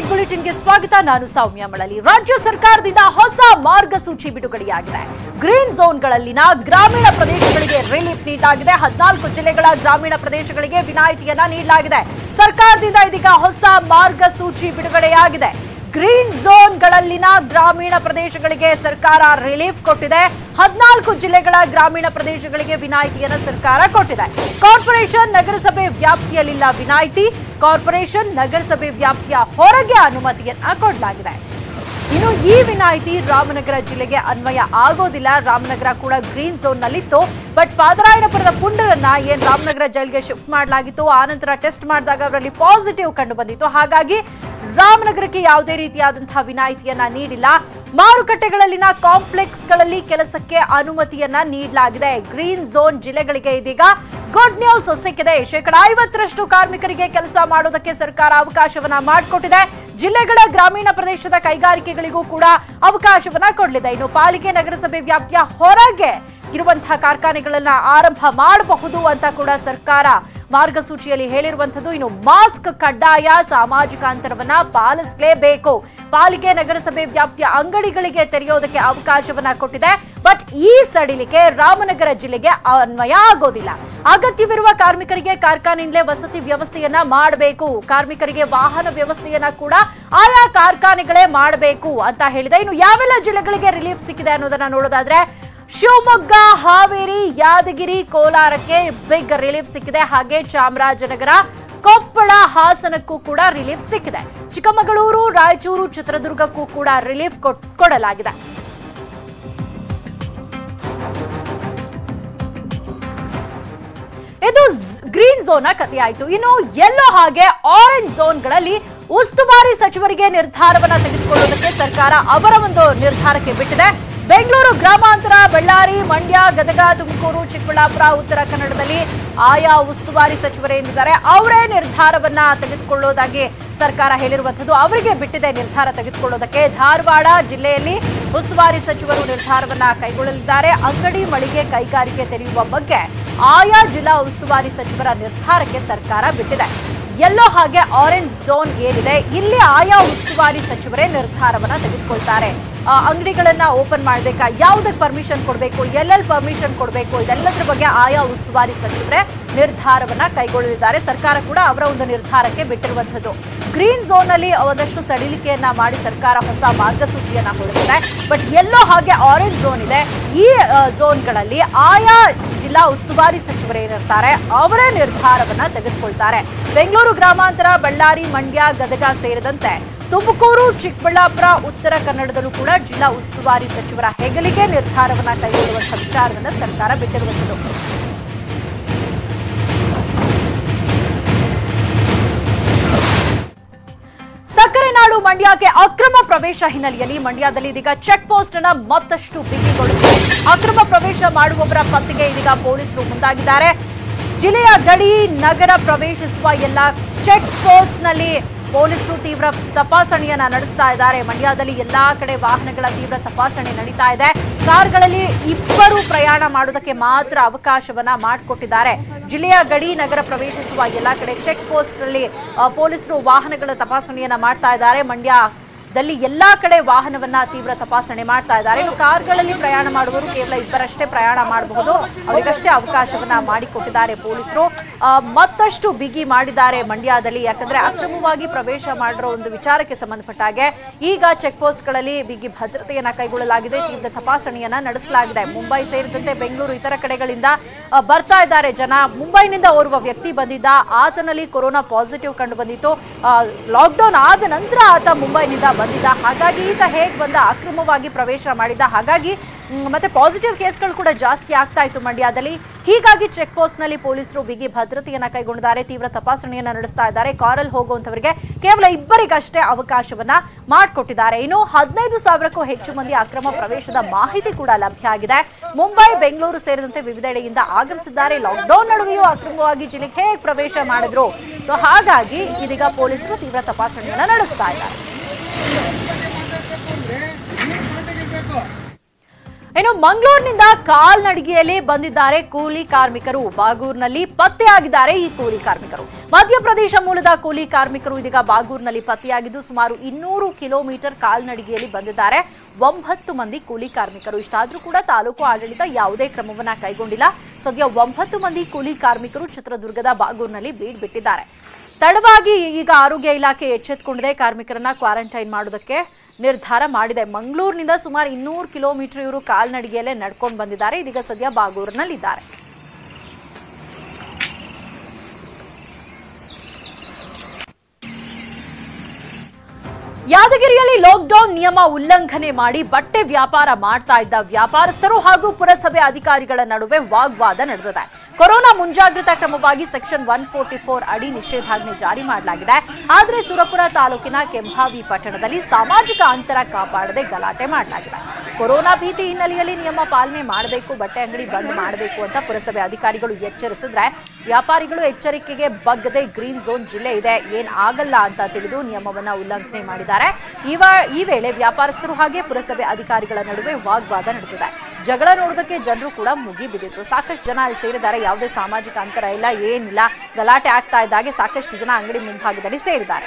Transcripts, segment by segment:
Update ಬುಲೆಟಿನ್ಗೆ ಸ್ವಾಗತ ನಾನು ಸೌಮ್ಯ ಮಳಲಿ ರಾಜ್ಯ ಸರ್ಕಾರದಿಂದ ಹೊಸ ಮಾರ್ಗಸೂಚಿ ಬಿಡುಗಡೆಯಾಗಿದೆ ಗ್ರೀನ್ ಝೋನ್ಗಳಲ್ಲಿನ ಗ್ರಾಮೀಣ ಪ್ರದೇಶಗಳಿಗೆ ರಿಲೀಫ್ ನೀಡಲಾಗಿದೆ ಹದಿನಾಲ್ಕು ಜಿಲ್ಲೆಗಳ ಗ್ರಾಮೀಣ ಪ್ರದೇಶಗಳಿಗೆ ವಿನಾಯಿತಿಯನ್ನ ನೀಡಲಾಗಿದೆ ಸರ್ಕಾರದಿಂದ ಇದೀಗ ಹೊಸ ಮಾರ್ಗಸೂಚಿ ಬಿಡುಗಡೆಯಾಗಿದೆ ಗ್ರೀನ್ ಝೋನ್ಗಳಲ್ಲಿನ ಗ್ರಾಮೀಣ ಪ್ರದೇಶಗಳಿಗೆ ಸರ್ಕಾರ ರಿಲೀಫ್ ಕೊಟ್ಟಿದೆ ಹದಿನಾಲ್ಕು ಜಿಲ್ಲೆಗಳ ಗ್ರಾಮೀಣ ಪ್ರದೇಶಗಳಿಗೆ ವಿನಾಯಿತಿಯನ್ನು ಸರ್ಕಾರ ಕೊಟ್ಟಿದೆ ಕಾರ್ಪೊರೇಷನ್ ನಗರಸಭೆ ವ್ಯಾಪ್ತಿಯಲ್ಲಿಲ್ಲ ವಿನಾಯಿತಿ ಕಾರ್ಪೊರೇಷನ್ ನಗರಸಭೆ ವ್ಯಾಪ್ತಿಯ ಹೊರಗೆ ಅನುಮತಿಯನ್ನ ಕೊಡಲಾಗಿದೆ ಇನ್ನು ಈ ವಿನಾಯಿತಿ ರಾಮನಗರ ಜಿಲ್ಲೆಗೆ ಅನ್ವಯ ಆಗೋದಿಲ್ಲ ರಾಮನಗರ ಕೂಡ ಗ್ರೀನ್ ಝೋನ್ ನಲ್ಲಿತ್ತು ಬಟ್ ಪಾದರಾಯನಪುರದ ಪುಂಡರನ್ನ ಏನ್ ರಾಮನಗರ ಜೈಲ್ಗೆ ಶಿಫ್ಟ್ ಮಾಡಲಾಗಿತ್ತು ಆನಂತರ ಟೆಸ್ಟ್ ಮಾಡಿದಾಗ ಅವರಲ್ಲಿ ಪಾಸಿಟಿವ್ ಕಂಡು ಬಂದಿತ್ತು ಹಾಗಾಗಿ ರಾಮನಗರಕ್ಕೆ ಯಾವುದೇ ರೀತಿಯಾದಂತಹ ವಿನಾಯಿತಿಯನ್ನ ನೀಡಿಲ್ಲ ಮಾರುಕಟ್ಟೆಗಳಲ್ಲಿನ ಕಾಂಪ್ಲೆಕ್ಸ್ಗಳಲ್ಲಿ ಕೆಲಸಕ್ಕೆ ಅನುಮತಿಯನ್ನ ನೀಡಲಾಗಿದೆ ಗ್ರೀನ್ ಝೋನ್ ಜಿಲ್ಲೆಗಳಿಗೆ ಇದೀಗ ಗುಡ್ ನ್ಯೂಸ್ ಸಿಕ್ಕಿದೆ ಶೇಕಡ ಐವತ್ತರಷ್ಟು ಕಾರ್ಮಿಕರಿಗೆ ಕೆಲಸ ಮಾಡೋದಕ್ಕೆ ಸರ್ಕಾರ ಅವಕಾಶವನ್ನ ಮಾಡಿಕೊಟ್ಟಿದೆ ಜಿಲ್ಲೆಗಳ ಗ್ರಾಮೀಣ ಪ್ರದೇಶದ ಕೈಗಾರಿಕೆಗಳಿಗೂ ಕೂಡ ಅವಕಾಶವನ್ನ ಕೊಡಲಿದೆ ಇನ್ನು ಪಾಲಿಕೆ ನಗರಸಭೆ ವ್ಯಾಪ್ತಿಯ ಹೊರಗೆ ಇರುವಂತಹ ಕಾರ್ಖಾನೆಗಳನ್ನ ಆರಂಭ ಮಾಡಬಹುದು ಅಂತ ಕೂಡ ಸರ್ಕಾರ ಮಾರ್ಗಸೂಚಿಯಲ್ಲಿ ಹೇಳಿರುವಂತದ್ದು ಇನ್ನು ಮಾಸ್ಕ್ ಕಡ್ಡಾಯ ಸಾಮಾಜಿಕ ಅಂತರವನ್ನ ಪಾಲಿಸಲೇಬೇಕು ಪಾಲಿಕೆ ನಗರಸಭೆ ವ್ಯಾಪ್ತಿಯ ಅಂಗಡಿಗಳಿಗೆ ತೆರೆಯೋದಕ್ಕೆ ಅವಕಾಶವನ್ನ ಕೊಟ್ಟಿದೆ ಬಟ್ ಈ ಸಡಿಲಿಕೆ ರಾಮನಗರ ಜಿಲ್ಲೆಗೆ ಅನ್ವಯ ಆಗೋದಿಲ್ಲ ಅಗತ್ಯವಿರುವ ಕಾರ್ಮಿಕರಿಗೆ ಕಾರ್ಖಾನೆಯಿಂದಲೇ ವಸತಿ ವ್ಯವಸ್ಥೆಯನ್ನ ಮಾಡಬೇಕು ಕಾರ್ಮಿಕರಿಗೆ ವಾಹನ ವ್ಯವಸ್ಥೆಯನ್ನ ಕೂಡ ಆಯಾ ಕಾರ್ಖಾನೆಗಳೇ ಮಾಡಬೇಕು ಅಂತ ಹೇಳಿದೆ ಇನ್ನು ಯಾವೆಲ್ಲ ಜಿಲ್ಲೆಗಳಿಗೆ ರಿಲೀಫ್ ಸಿಕ್ಕಿದೆ ಅನ್ನೋದನ್ನ ನೋಡೋದಾದ್ರೆ ಶಿವಮೊಗ್ಗ ಹಾವೇರಿ ಯಾದಗಿರಿ ಕೋಲಾರಕ್ಕೆ ಬಿಗ್ ರಿಲೀಫ್ ಸಿಕ್ಕಿದೆ ಹಾಗೆ ಚಾಮರಾಜನಗರ ಕೊಪ್ಪಳ ಹಾಸನಕ್ಕೂ ಕೂಡ ರಿಲೀಫ್ ಸಿಕ್ಕಿದೆ ಚಿಕ್ಕಮಗಳೂರು ರಾಯಚೂರು ಚಿತ್ರದುರ್ಗಕ್ಕೂ ಕೂಡ ರಿಲೀಫ್ ಕೊಟ್- ಕೊಡಲಾಗಿದೆ ಇದು ಗ್ರೀನ್ ಝೋನ್ ಕಥೆಯಾಯಿತು ಇನ್ನು ಎಲ್ಲೋ ಹಾಗೆ ಆರೆಂಜ್ ಝೋನ್ಗಳಲ್ಲಿ ಉಸ್ತುವಾರಿ ಸಚಿವರಿಗೆ ನಿರ್ಧಾರವನ್ನ ತೆಗೆದುಕೊಳ್ಳುವುದಕ್ಕೆ ಸರ್ಕಾರ ಅವರ ಒಂದು ನಿರ್ಧಾರಕ್ಕೆ ಬಿಟ್ಟಿದೆ ಬೆಂಗಳೂರು ಗ್ರಾಮಾಂತರ ಬಳ್ಳಾರಿ ಮಂಡ್ಯ ಗದಗ ತುಮಕೂರು ಚಿಕ್ಕಬಳ್ಳಾಪುರ ಉತ್ತರ ಕನ್ನಡದಲ್ಲಿ ಆಯಾ ಉಸ್ತುವಾರಿ ಸಚಿವರೇನಿದ್ದಾರೆ ಅವರೇ ನಿರ್ಧಾರವನ್ನ ತೆಗೆದುಕೊಳ್ಳೋದಾಗಿ ಸರ್ಕಾರ ಹೇಳಿರುವಂತದ್ದು ಅವರಿಗೆ ಬಿಟ್ಟಿದೆ ನಿರ್ಧಾರ ತೆಗೆದುಕೊಳ್ಳೋದಕ್ಕೆ ಧಾರವಾಡ ಜಿಲ್ಲೆಯಲ್ಲಿ ಉಸ್ತುವಾರಿ ಸಚಿವರು ನಿರ್ಧಾರವನ್ನ ಕೈಗೊಳ್ಳಲಿದ್ದಾರೆ ಅಂಗಡಿ ಮಳಿಗೆ ಕೈಗಾರಿಕೆ ತೆರೆಯುವ ಬಗ್ಗೆ ಆಯಾ ಜಿಲ್ಲಾ ಉಸ್ತುವಾರಿ ಸಚಿವರ ನಿರ್ಧಾರಕ್ಕೆ ಸರ್ಕಾರ ಬಿಟ್ಟಿದೆ ಎಲ್ಲೋ ಹಾಗೆ ಆರೆಂಜ್ ಝೋನ್ ಏನಿದೆ ಇಲ್ಲಿ ಆಯಾ ಉಸ್ತುವಾರಿ ಸಚಿವರೇ ನಿರ್ಧಾರವನ್ನ ತೆಗೆದುಕೊಳ್ತಾರೆ ಆ, ಅಂಗಡಿಗಳನ್ನ ಓಪನ್ ಮಾಡಬೇಕಾ ಯಾವುದಕ್ಕೆ ಪರ್ಮಿಷನ್ ಕೊಡಬೇಕು ಎಲ್ಲೆಲ್ಲಿ ಪರ್ಮಿಷನ್ ಕೊಡಬೇಕು ಇದೆಲ್ಲದರ ಬಗ್ಗೆ ಆಯಾ ಉಸ್ತುವಾರಿ ಸಚಿವರೇ ನಿರ್ಧಾರವನ್ನ ಕೈಗೊಳ್ಳಲಿದ್ದಾರೆ ಸರ್ಕಾರ ಕೂಡ ಅವರ ಒಂದು ನಿರ್ಧಾರಕ್ಕೆ ಬಿಟ್ಟಿರುವಂತದ್ದು ಗ್ರೀನ್ ಝೋನ್ ಅಲ್ಲಿ ಒಂದಷ್ಟು ಸಡಿಲಿಕೆಯನ್ನ ಮಾಡಿ ಸರ್ಕಾರ ಹೊಸ ಮಾರ್ಗಸೂಚಿಯನ್ನ ಹೊರಡಿಸಿದೆ ಬಟ್ ಎಲ್ಲೋ ಹಾಗೆ ಆರೆಂಜ್ ಝೋನ್ ಇದೆ ಈ ಝೋನ್ಗಳಲ್ಲಿ ಆಯಾ ಜಿಲ್ಲಾ ಉಸ್ತುವಾರಿ ಸಚಿವರೇನಿರ್ತಾರೆ ಅವರೇ ನಿರ್ಧಾರವನ್ನ ತೆಗೆದುಕೊಳ್ತಾರೆ ಬೆಂಗಳೂರು ಗ್ರಾಮಾಂತರ ಬಳ್ಳಾರಿ ಮಂಡ್ಯ ಗದಗ ಸೇರಿದಂತೆ ತುಮಕೂರು ಚಿಕ್ಕಬಳ್ಳಾಪುರ ಉತ್ತರ ಕನ್ನಡದಲ್ಲೂ ಕೂಡ ಜಿಲ್ಲಾ ಉಸ್ತುವಾರಿ ಸಚಿವರ ಹೆಗಲಿಗೆ ನಿರ್ಧಾರವನ್ನ ಕೈಗೊಳ್ಳುವಂತಹ ವಿಚಾರವನ್ನ ಸರ್ಕಾರ ಬಿಟ್ಟಿರುವಂತದ್ದು ಸಕ್ಕರೆ ನಾಡು ಮಂಡ್ಯಕ್ಕೆ ಅಕ್ರಮ ಪ್ರವೇಶ ಹಿನ್ನೆಲೆಯಲ್ಲಿ ಮಂಡ್ಯದಲ್ಲಿ ಇದೀಗ ಚೆಕ್ ಪೋಸ್ಟ್ ಅನ್ನ ಮತ್ತಷ್ಟು ಬಿಗಿಗೊಳಿಸಿದೆ ಅಕ್ರಮ ಪ್ರವೇಶ ಮಾಡುವವರ ಪತ್ತೆಗೆ ಇದೀಗ ಪೊಲೀಸರು ಮುಂದಾಗಿದ್ದಾರೆ ಜಿಲ್ಲೆಯ ಗಡಿ ನಗರ ಪ್ರವೇಶಿಸುವ ಎಲ್ಲ ಚೆಕ್ ಪೋಸ್ಟ್ ನಲ್ಲಿ ಪೊಲೀಸರು ತೀವ್ರ ತಪಾಸಣೆಯನ್ನ ನಡೆಸ್ತಾ ಇದ್ದಾರೆ ಮಂಡ್ಯದಲ್ಲಿ ಎಲ್ಲಾ ಕಡೆ ವಾಹನಗಳ ತೀವ್ರ ತಪಾಸಣೆ ನಡೀತಾ ಇದೆ ಕಾರ್ಗಳಲ್ಲಿ ಇಬ್ಬರು ಪ್ರಯಾಣ ಮಾಡೋದಕ್ಕೆ ಮಾತ್ರ ಅವಕಾಶವನ್ನ ಮಾಡಿಕೊಟ್ಟಿದ್ದಾರೆ ಜಿಲ್ಲೆಯ ಗಡಿ ನಗರ ಪ್ರವೇಶಿಸುವ ಎಲ್ಲಾ ಕಡೆ ಚೆಕ್ ಪೋಸ್ಟ್ ನಲ್ಲಿ ಆ, ಪೊಲೀಸರು ವಾಹನಗಳ ತಪಾಸಣೆಯನ್ನ ಮಾಡ್ತಾ ಇದ್ದಾರೆ ಮಂಡ್ಯದಲ್ಲಿ ಎಲ್ಲಾ ಕಡೆ ವಾಹನವನ್ನ ತೀವ್ರ ತಪಾಸಣೆ ಮಾಡ್ತಾ ಇದ್ದಾರೆ ಇನ್ನು ಕಾರ್ಗಳಲ್ಲಿ ಪ್ರಯಾಣ ಮಾಡುವವರು ಕೇವಲ ಇಬ್ಬರಷ್ಟೇ ಪ್ರಯಾಣ ಮಾಡಬಹುದು ಅವರಿಗಷ್ಟೇ ಅವಕಾಶವನ್ನ ಮಾಡಿಕೊಟ್ಟಿದ್ದಾರೆ ಪೊಲೀಸರು ಆ, ಮತ್ತಷ್ಟು ಬಿಗಿ ಮಾಡಿದ್ದಾರೆ ಮಂಡ್ಯದಲ್ಲಿ ಯಾಕಂದ್ರೆ ಅಕ್ರಮವಾಗಿ ಪ್ರವೇಶ ಮಾಡಿರೋ ಒಂದು ವಿಚಾರಕ್ಕೆ ಸಂಬಂಧಪಟ್ಟ ಹಾಗೆ ಈಗ ಚೆಕ್ ಪೋಸ್ಟ್ಗಳಲ್ಲಿ ಬಿಗಿ ಭದ್ರತೆಯನ್ನ ಕೈಗೊಳ್ಳಲಾಗಿದೆ ತೀವ್ರ ತಪಾಸಣೆಯನ್ನ ನಡೆಸಲಾಗಿದೆ ಮುಂಬೈ ಸೇರಿದಂತೆ ಬೆಂಗಳೂರು ಇತರ ಕಡೆಗಳಿಂದ ಆ, ಬರ್ತಾ ಇದ್ದಾರೆ ಜನ ಮುಂಬೈನಿಂದ ಓರ್ವ ವ್ಯಕ್ತಿ ಬಂದಿದ್ದ ಆತನಲ್ಲಿ ಕೊರೋನಾ ಪಾಸಿಟಿವ್ ಕಂಡು ಬಂದಿತ್ತು ಲಾಕ್ಡೌನ್ ಆದ ನಂತರ ಆತ ಮುಂಬೈನಿಂದ ಬಂದಿದ್ದ ಹಾಗಾಗಿ ಈತ ಹೇಗೆ ಬಂದ ಅಕ್ರಮವಾಗಿ ಪ್ರವೇಶ ಮಾಡಿದ್ದ ಹಾಗಾಗಿ ಮ್, ಮತ್ತೆ ಪಾಸಿಟಿವ್ ಕೇಸ್ಗಳು ಕೂಡ ಜಾಸ್ತಿ ಆಗ್ತಾ ಇತ್ತು ಮಂಡ್ಯದಲ್ಲಿ ಹೀಗಾಗಿ ಚೆಕ್ ಪೋಸ್ಟ್ ನಲ್ಲಿ ಪೊಲೀಸರು ಬಿಗಿ ಭದ್ರತೆಯನ್ನ ಕೈಗೊಂಡಿದ್ದಾರೆ ತೀವ್ರ ತಪಾಸಣೆಯನ್ನ ನಡೆಸ್ತಾ ಇದ್ದಾರೆ ಕಾರಲ್ಲಿ ಹೋಗುವಂತವರಿಗೆ ಕೇವಲ ಇಬ್ಬರಿಗಷ್ಟೇ ಅವಕಾಶವನ್ನ ಮಾಡಿಕೊಟ್ಟಿದ್ದಾರೆ ಇನ್ನು ಹದಿನೈದು ಸಾವಿರಕ್ಕೂ ಹೆಚ್ಚು ಮಂದಿ ಅಕ್ರಮ ಪ್ರವೇಶದ ಮಾಹಿತಿ ಕೂಡ ಲಭ್ಯ ಆಗಿದೆ ಮುಂಬೈ ಬೆಂಗಳೂರು ಸೇರಿದಂತೆ ವಿವಿಧೆಡೆಯಿಂದ ಆಗಮಿಸಿದ್ದಾರೆ ಲಾಕ್ಡೌನ್ ನಡುವೆಯೂ ಅಕ್ರಮವಾಗಿ ಜಿಲ್ಲೆಗೆ ಹೇಗೆ ಪ್ರವೇಶ ಮಾಡಿದ್ರು ಸೊ ಹಾಗಾಗಿ ಇದೀಗ ಪೊಲೀಸರು ತೀವ್ರ ತಪಾಸಣೆಯನ್ನ ನಡೆಸ್ತಾ ಇದ್ದಾರೆ ಇನ್ನು ಮಂಗಳೂರಿನಿಂದ ಕಾಲ್ನಡಿಗೆಯಲ್ಲಿ ಬಂದಿದ್ದಾರೆ ಕೂಲಿ ಕಾರ್ಮಿಕರು ಬಾಗೂರ್ನಲ್ಲಿ ಪತ್ತೆಯಾಗಿದ್ದಾರೆ ಈ ಕೂಲಿ ಕಾರ್ಮಿಕರು ಮಧ್ಯಪ್ರದೇಶ ಮೂಲದ ಕೂಲಿ ಕಾರ್ಮಿಕರು ಇದೀಗ ಬಾಗೂರ್ನಲ್ಲಿ ಪತ್ತೆಯಾಗಿದ್ದು ಸುಮಾರು ಇನ್ನೂರು ಕಿಲೋಮೀಟರ್ ಕಾಲ್ನಡಿಗೆಯಲ್ಲಿ ಬಂದಿದ್ದಾರೆ ಒಂಬತ್ತು ಮಂದಿ ಕೂಲಿ ಕಾರ್ಮಿಕರು ಇಷ್ಟಾದ್ರೂ ಕೂಡ ತಾಲೂಕು ಆಡಳಿತ ಯಾವುದೇ ಕ್ರಮವನ್ನ ಕೈಗೊಂಡಿಲ್ಲ ಸದ್ಯ ಒಂಬತ್ತು ಮಂದಿ ಕೂಲಿ ಕಾರ್ಮಿಕರು ಚಿತ್ರದುರ್ಗದ ಬಾಗೂರ್ನಲ್ಲಿ ಬೀಡ್ ಬಿಟ್ಟಿದ್ದಾರೆ ತಡವಾಗಿ ಈಗ ಆರೋಗ್ಯ ಇಲಾಖೆ ಎಚ್ಚೆತ್ತುಕೊಂಡಿದೆ ಕಾರ್ಮಿಕರನ್ನ ಕ್ವಾರಂಟೈನ್ ಮಾಡೋದಕ್ಕೆ ನಿರ್ಧಾರ ಮಾಡಿದೆ ಮಂಗಳೂರಿನಿಂದ ಸುಮಾರು ಇನ್ನೂರು ಕಿಲೋಮೀಟರ್ ಇವರು ಕಾಲ್ನಡಿಗೆಯಲ್ಲೇ ನಡ್ಕೊಂಡು ಬಂದಿದ್ದಾರೆ ಇದೀಗ ಸದ್ಯ ಬಾಗೂರಿನಲ್ಲಿದ್ದಾರೆ ಯಾದಗಿರಿಯಲ್ಲಿ ಲಾಕ್ಡೌನ್ ನಿಯಮ ಉಲ್ಲಂಘನೆ ಮಾಡಿ ಬಟ್ಟೆ ವ್ಯಾಪಾರ ಮಾಡ್ತಾ ಇದ್ದ ವ್ಯಾಪಾರಸ್ಥರು ಹಾಗೂ ಪುರಸಭೆ ಅಧಿಕಾರಿಗಳ ನಡುವೆ ವಾಗ್ವಾದ ನಡೆದಿದೆ ಕೊರೋನಾ ಮುಂಜಾಗ್ರತಾ ಕ್ರಮವಾಗಿ ಸೆಕ್ಷನ್ ಒನ್ ಫೋರ್ಟಿ ಫೋರ್ ಅಡಿ ನಿಷೇಧಾಜ್ಞೆ ಜಾರಿ ಮಾಡಲಾಗಿದೆ ಆದರೆ ಸುರಪುರ ತಾಲೂಕಿನ ಕೆಂಭಾವಿ ಪಟ್ಟಣದಲ್ಲಿ ಸಾಮಾಜಿಕ ಅಂತರ ಕಾಪಾಡದೆ ಗಲಾಟೆ ಮಾಡಲಾಗಿದೆ ಕೊರೋನಾ ಭೀತಿ ಹಿನ್ನೆಲೆಯಲ್ಲಿ ನಿಯಮ ಪಾಲನೆ ಮಾಡಬೇಕು ಬಟ್ಟೆ ಅಂಗಡಿ ಬಂದ್ ಮಾಡಬೇಕು ಅಂತ ಪುರಸಭೆ ಅಧಿಕಾರಿಗಳು ಎಚ್ಚರಿಸಿದ್ರೆ ವ್ಯಾಪಾರಿಗಳು ಎಚ್ಚರಿಕೆಗೆ ಬಗ್ಗದೆ ಗ್ರೀನ್ ಝೋನ್ ಜಿಲ್ಲೆ ಇದೆ ಏನ್ ಆಗಲ್ಲ ಅಂತ ತಿಳಿದು ನಿಯಮವನ್ನ ಉಲ್ಲಂಘನೆ ಮಾಡಿದ್ದಾರೆ ಇವ ಈ ವೇಳೆ ವ್ಯಾಪಾರಸ್ಥರು ಹಾಗೆ ಪುರಸಭೆ ಅಧಿಕಾರಿಗಳ ನಡುವೆ ವಾಗ್ವಾದ ನಡೆದಿದೆ ಜಗಳ ನೋಡೋದಕ್ಕೆ ಜನರು ಕೂಡ ಮುಗಿ ಬಿದ್ದಿದ್ರು ಸಾಕಷ್ಟು ಜನ ಅಲ್ಲಿ ಸೇರಿದ್ದಾರೆ ಯಾವುದೇ ಸಾಮಾಜಿಕ ಅಂತರ ಇಲ್ಲ ಏನಿಲ್ಲ ಗಲಾಟೆ ಆಗ್ತಾ ಇದ್ದಾಗೆ ಸಾಕಷ್ಟು ಜನ ಅಂಗಡಿ ಮುಂಭಾಗದಲ್ಲಿ ಸೇರಿದ್ದಾರೆ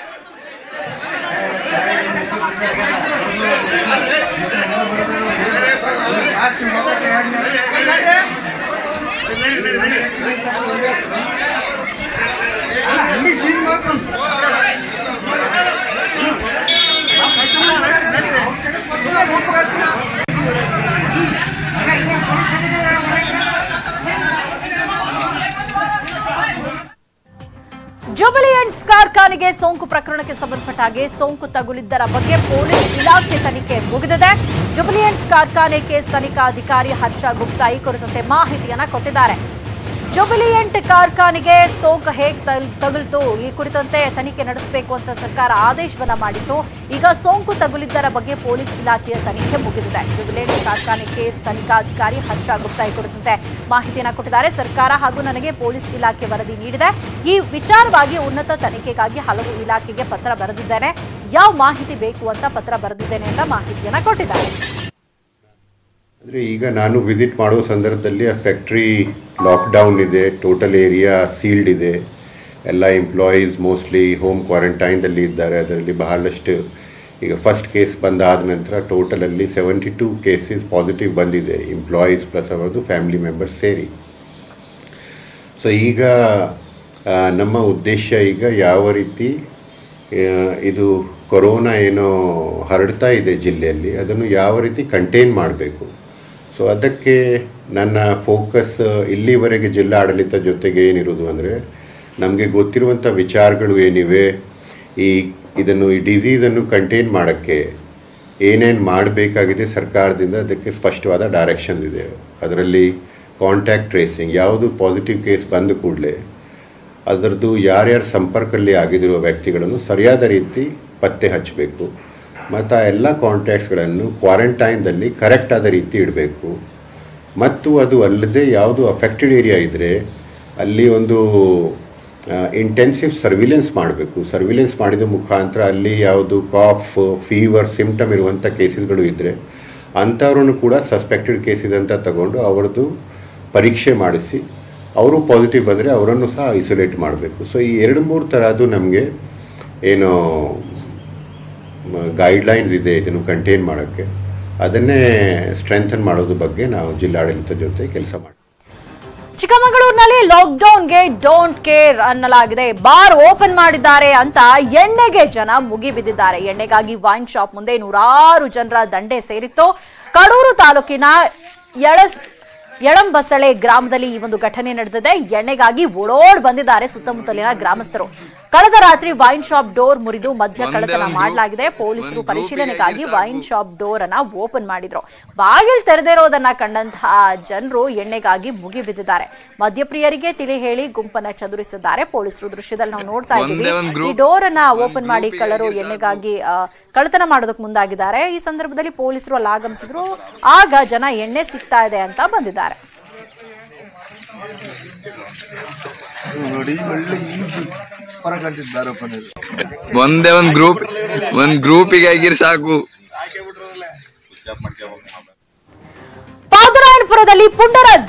ಜುಬಿಲಿಯಂಟ್ಸ್ ಕಾರ್ಖಾನೆಗೆ ಸೋಂಕು ಪ್ರಕರಣಕ್ಕೆ ಸಂಬಂಧಪಟ್ಟ ಹಾಗೆ ಸೋಂಕು ತಗುಲಿದ್ದರ ಬಗ್ಗೆ ಪೊಲೀಸ್ ಇಲಾಖೆ ತನಿಖೆ ಮುಗಿದಿದೆ ಜುಬಿಲಿಯಂಟ್ಸ್ ಕಾರ್ಖಾನೆ ಕೇಸ್ ತನಿಖಾಧಿಕಾರಿ ಹರ್ಷ ಗುಪ್ತಾ ಈ ಕುರಿತಂತೆ ಮಾಹಿತಿಯನ್ನ ಕೊಟ್ಟಿದ್ದಾರೆ ಜುಬಿಲಿಯಂಟ್ ಕಾರ್ಖಾನೆಗೆ ಸೋಂಕು ಹೇಗೆ ತಗುಲ್ತು ಈ ಕುರಿತಂತೆ ತನಿಖೆ ನಡೆಸಬೇಕು ಅಂತ ಸರ್ಕಾರ ಆದೇಶವನ್ನ ಮಾಡಿತ್ತು ಈಗ ಸೋಂಕು ತಗುಲಿದ್ದರ ಬಗ್ಗೆ ಪೊಲೀಸ್ ಇಲಾಖೆಯ ತನಿಖೆ ಮುಗಿದಿದೆ ಜುಬಿಲಿಯಂಟ್ ಕಾರ್ಖಾನೆ ಕೇಸ್ ತನಿಖಾಧಿಕಾರಿ ಹರ್ಷ ಗುಪ್ತಾ ಈ ಕುರಿತಂತೆ ಮಾಹಿತಿಯನ್ನ ಕೊಟ್ಟಿದ್ದಾರೆ ಸರ್ಕಾರ ಹಾಗೂ ನನಗೆ ಪೊಲೀಸ್ ಇಲಾಖೆ ವರದಿ ನೀಡಿದೆ ಈ ವಿಚಾರವಾಗಿ ಉನ್ನತ ತನಿಖೆಗಾಗಿ ಹಲವು ಇಲಾಖೆಗೆ ಪತ್ರ ಬರೆದಿದ್ದೇನೆ ಯಾವ ಮಾಹಿತಿ ಬೇಕು ಅಂತ ಪತ್ರ ಬರೆದಿದ್ದೇನೆ ಅಂತ ಮಾಹಿತಿಯನ್ನ ಕೊಟ್ಟಿದ್ದಾರೆ ಅಂದರೆ ಈಗ ನಾನು ವಿಸಿಟ್ ಮಾಡೋ ಸಂದರ್ಭದಲ್ಲಿ ಆ ಫ್ಯಾಕ್ಟ್ರಿ ಲಾಕ್ಡೌನ್ ಇದೆ ಟೋಟಲ್ ಏರಿಯಾ ಸೀಲ್ಡ್ ಇದೆ ಎಲ್ಲ ಎಂಪ್ಲಾಯೀಸ್ ಮೋಸ್ಟ್ಲಿ ಹೋಮ್ ಕ್ವಾರಂಟೈನ್ದಲ್ಲಿ ಇದ್ದಾರೆ ಅದರಲ್ಲಿ ಬಹಳಷ್ಟು ಈಗ ಫಸ್ಟ್ ಕೇಸ್ ಬಂದಾದ ನಂತರ ಟೋಟಲಲ್ಲಿ ಸೆವೆಂಟಿ ಟೂ ಕೇಸಸ್ ಪಾಸಿಟಿವ್ ಬಂದಿದೆ ಎಂಪ್ಲಾಯೀಸ್ ಪ್ಲಸ್ ಅವರದ್ದು ಫ್ಯಾಮಿಲಿ ಮೆಂಬರ್ಸ್ ಸೇರಿ ಸೊ ಈಗ ಆ, ನಮ್ಮ ಉದ್ದೇಶ ಈಗ ಯಾವ ರೀತಿ ಆ, ಇದು ಕೊರೋನಾ ಏನೋ ಹರಡ್ತಾ ಇದೆ ಜಿಲ್ಲೆಯಲ್ಲಿ ಅದನ್ನು ಯಾವ ರೀತಿ ಕಂಟೈನ್ ಮಾಡಬೇಕು ಸೊ ಅದಕ್ಕೆ ನನ್ನ ಫೋಕಸ್ ಇಲ್ಲಿವರೆಗೆ ಜಿಲ್ಲಾಡಳಿತ ಜೊತೆಗೆ ಏನಿರೋದು ಅಂದರೆ ನಮಗೆ ಗೊತ್ತಿರುವಂಥ ವಿಚಾರಗಳು ಏನಿವೆ ಈ ಇದನ್ನು ಈ ಡಿಸೀಸನ್ನು ಕಂಟೈನ್ ಮಾಡೋಕ್ಕೆ ಏನೇನು ಮಾಡಬೇಕಾಗಿದೆ ಸರ್ಕಾರದಿಂದ ಅದಕ್ಕೆ ಸ್ಪಷ್ಟವಾದ ಡೈರೆಕ್ಷನ್ ಇದೆ ಅದರಲ್ಲಿ ಕಾಂಟ್ಯಾಕ್ಟ್ ಟ್ರೇಸಿಂಗ್ ಯಾವುದು ಪಾಸಿಟಿವ್ ಕೇಸ್ ಬಂದ ಕೂಡಲೇ ಅದರದ್ದು ಯಾರ್ಯಾರ ಸಂಪರ್ಕದಲ್ಲಿ ಆಗಿರುವ ವ್ಯಕ್ತಿಗಳನ್ನು ಸರಿಯಾದ ರೀತಿ ಪತ್ತೆ ಹಚ್ಚಬೇಕು ಮತ್ತು ಆ ಎಲ್ಲ ಕಾಂಟ್ಯಾಕ್ಟ್ಸ್ಗಳನ್ನು ಕ್ವಾರಂಟೈನ್ದಲ್ಲಿ ಕರೆಕ್ಟ್ ಆದ ರೀತಿ ಇಡಬೇಕು ಮತ್ತು ಅದು ಅಲ್ಲದೆ ಯಾವುದು ಅಫೆಕ್ಟೆಡ್ ಏರಿಯಾ ಇದ್ದರೆ ಅಲ್ಲಿ ಒಂದು ಇಂಟೆನ್ಸಿವ್ ಸರ್ವಿಲೆನ್ಸ್ ಮಾಡಬೇಕು ಸರ್ವಿಲೆನ್ಸ್ ಮಾಡಿದ ಮುಖಾಂತರ ಅಲ್ಲಿ ಯಾವುದು ಕಾಫ್ ಫೀವರ್ ಸಿಮ್ಟಮ್ ಇರುವಂಥ ಕೇಸಸ್ಗಳು ಇದ್ದರೆ ಅಂಥವ್ರನ್ನು ಕೂಡ ಸಸ್ಪೆಕ್ಟೆಡ್ ಕೇಸಿದೆ ಅಂತ ತಗೊಂಡು ಅವರದ್ದು ಪರೀಕ್ಷೆ ಮಾಡಿಸಿ ಅವರು ಪಾಸಿಟಿವ್ ಬಂದರೆ ಅವರನ್ನು ಸಹ ಐಸೋಲೇಟ್ ಮಾಡಬೇಕು ಸೊ ಈ ಎರಡು ಮೂರು ಥರದ್ದು ನಮಗೆ ಏನು ಗೈಡ್ಲೈನ್ಸ್ ಇದೆ ಇದನ್ನು ಕಂಟೈನ್ ಮಾಡೋಕ್ಕೆ ಅದನ್ನೇ ಸ್ಟ್ರೆಂಥನ್ ಮಾಡೋದ್ರ ಬಗ್ಗೆ ನಾವು ಜಿಲ್ಲಾಡಳಿತ ಜೊತೆ ಕೆಲಸ ಮಾಡ್ತೀವಿ ಚಿಕ್ಕಮಗಳೂರಿನಲ್ಲಿ ಲಾಕ್ಡೌನ್ಗೆ ಡೋಂಟ್ ಕೇರ್ ಅನ್ನಲಾಗಿದೆ ಬಾರ್ ಓಪನ್ ಮಾಡಿದ್ದಾರೆ ಅಂತ ಎಣ್ಣೆಗೆ ಜನ ಮುಗಿಬಿದ್ದಿದ್ದಾರೆ ಎಣ್ಣೆಗಾಗಿ ವೈನ್ ಶಾಪ್ ಮುಂದೆ ನೂರಾರು ಜನರ ದಂಡೆ ಸೇರಿತ್ತು ಕಡೂರು ತಾಲೂಕಿನ ಎಳಸ್ ಎಳಂಬಸಳೆ ಗ್ರಾಮದಲ್ಲಿ ಈ ಒಂದು ಘಟನೆ ನಡೆದಿದೆ ಎಣ್ಣೆಗಾಗಿ ಓಡೋಡ್ ಬಂದಿದ್ದಾರೆ ಸುತ್ತಮುತ್ತಲಿನ ಗ್ರಾಮಸ್ಥರು ಕಳೆದ ರಾತ್ರಿ ವೈನ್ ಶಾಪ್ ಡೋರ್ ಮುರಿದು ಮದ್ಯ ಕಳ್ಳತನ ಮಾಡಲಾಗಿದೆ ಪೊಲೀಸರು ಪರಿಶೀಲನೆಗಾಗಿ ವೈನ್ ಶಾಪ್ ಡೋರ್ ಅನ್ನ ಓಪನ್ ಮಾಡಿದ್ರು ಬಾಗಿಲು ತೆರೆದಿರೋದನ್ನ ಕಂಡಂತಹ ಜನರು ಎಣ್ಣೆಗಾಗಿ ಮುಗಿಬಿದ್ದಿದ್ದಾರೆ ಮದ್ಯಪ್ರಿಯರಿಗೆ ತಿಳಿ ಹೇಳಿ ಗುಂಪನ್ನ ಚದುರಿಸಿದ್ದಾರೆ ಪೊಲೀಸರು ದೃಶ್ಯದಲ್ಲಿ ನಾವು ನೋಡ್ತಾ ಇದ್ದೀವಿ ಈ ಡೋರ್ ಅನ್ನ ಓಪನ್ ಮಾಡಿ ಕಳ್ಳರು ಎಣ್ಣೆಗಾಗಿ ಆ, ಕಳ್ಳತನ ಮಾಡೋದಕ್ಕೆ ಮುಂದಾಗಿದ್ದಾರೆ ಈ ಸಂದರ್ಭದಲ್ಲಿ ಪೊಲೀಸರು ಅಲ್ಲಿ ಆಗಮಿಸಿದ್ರು ಆಗ ಜನ ಎಣ್ಣೆ ಸಿಗ್ತಾ ಇದೆ ಅಂತ ಬಂದಿದ್ದಾರೆ ನೋಡಿ ಒಳ್ಳೆ ಈಜು ಹೊರ ಕಾಣ್ತಿದ್ದಾರೆ ಒಪ್ಪನೇದು ಒಂದೇ ಒಂದ್ ಗ್ರೂಪ್ ಒಂದ್ ಗ್ರೂಪಿಗೆ ಆಗಿರ್ ಸಾಕು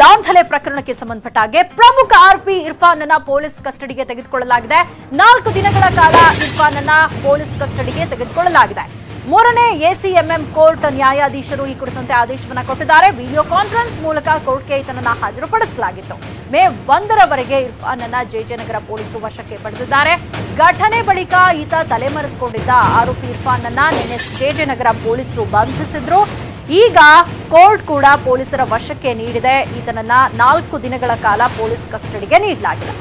ದಾಂಧಲೆ ಪ್ರಕರಣಕ್ಕೆ ಸಂಬಂಧಪಟ್ಟ ಹಾಗೆ ಪ್ರಮುಖ ಆರೋಪಿ ಇರ್ಫಾನ್ ಅನ್ನ ಪೊಲೀಸ್ ಕಸ್ಟಡಿಗೆ ತೆಗೆದುಕೊಳ್ಳಲಾಗಿದೆ ನಾಲ್ಕು ದಿನಗಳ ಕಾಲ ಇರ್ಫಾನ್ ಅನ್ನ ಪೊಲೀಸ್ ಕಸ್ಟಡಿಗೆ ತೆಗೆದುಕೊಳ್ಳಲಾಗಿದೆ ಮೂರನೇ ಎಸಿಎಂಎಂ ಕೋರ್ಟ್ ನ್ಯಾಯಾಧೀಶರು ಈ ಕುರಿತಂತೆ ಆದೇಶವನ್ನ ಕೊಟ್ಟಿದ್ದಾರೆ ವಿಡಿಯೋ ಕಾನ್ಫರೆನ್ಸ್ ಮೂಲಕ ಕೋರ್ಟ್ಗೆ ಈತನನ್ನ ಹಾಜರುಪಡಿಸಲಾಗಿತ್ತು ಮೇ ಒಂದರವರೆಗೆ ಇರ್ಫಾನ್ ಅನ್ನ ಜೆಜೆನಗರ ಪೊಲೀಸರು ವಶಕ್ಕೆ ಪಡೆದಿದ್ದಾರೆ ಘಟನೆ ಬಳಿಕ ಈತ ತಲೆಮರೆಸಿಕೊಂಡಿದ್ದ ಆರೋಪಿ ಇರ್ಫಾನ್ ಅನ್ನ ನಿನ್ನೆ ಜೆಜೆನಗರ ಪೊಲೀಸರು ಬಂಧಿಸಿದ್ರು ಈಗ ಕೋರ್ಟ್ ಕೂಡ ಪೊಲೀಸರ ವಶಕ್ಕೆ ನೀಡಿದೆ ಈತನನ್ನ ನಾಲ್ಕು ದಿನಗಳ ಕಾಲ ಪೊಲೀಸ್ ಕಸ್ಟಡಿಗೆ ನೀಡಲಾಗಿದೆ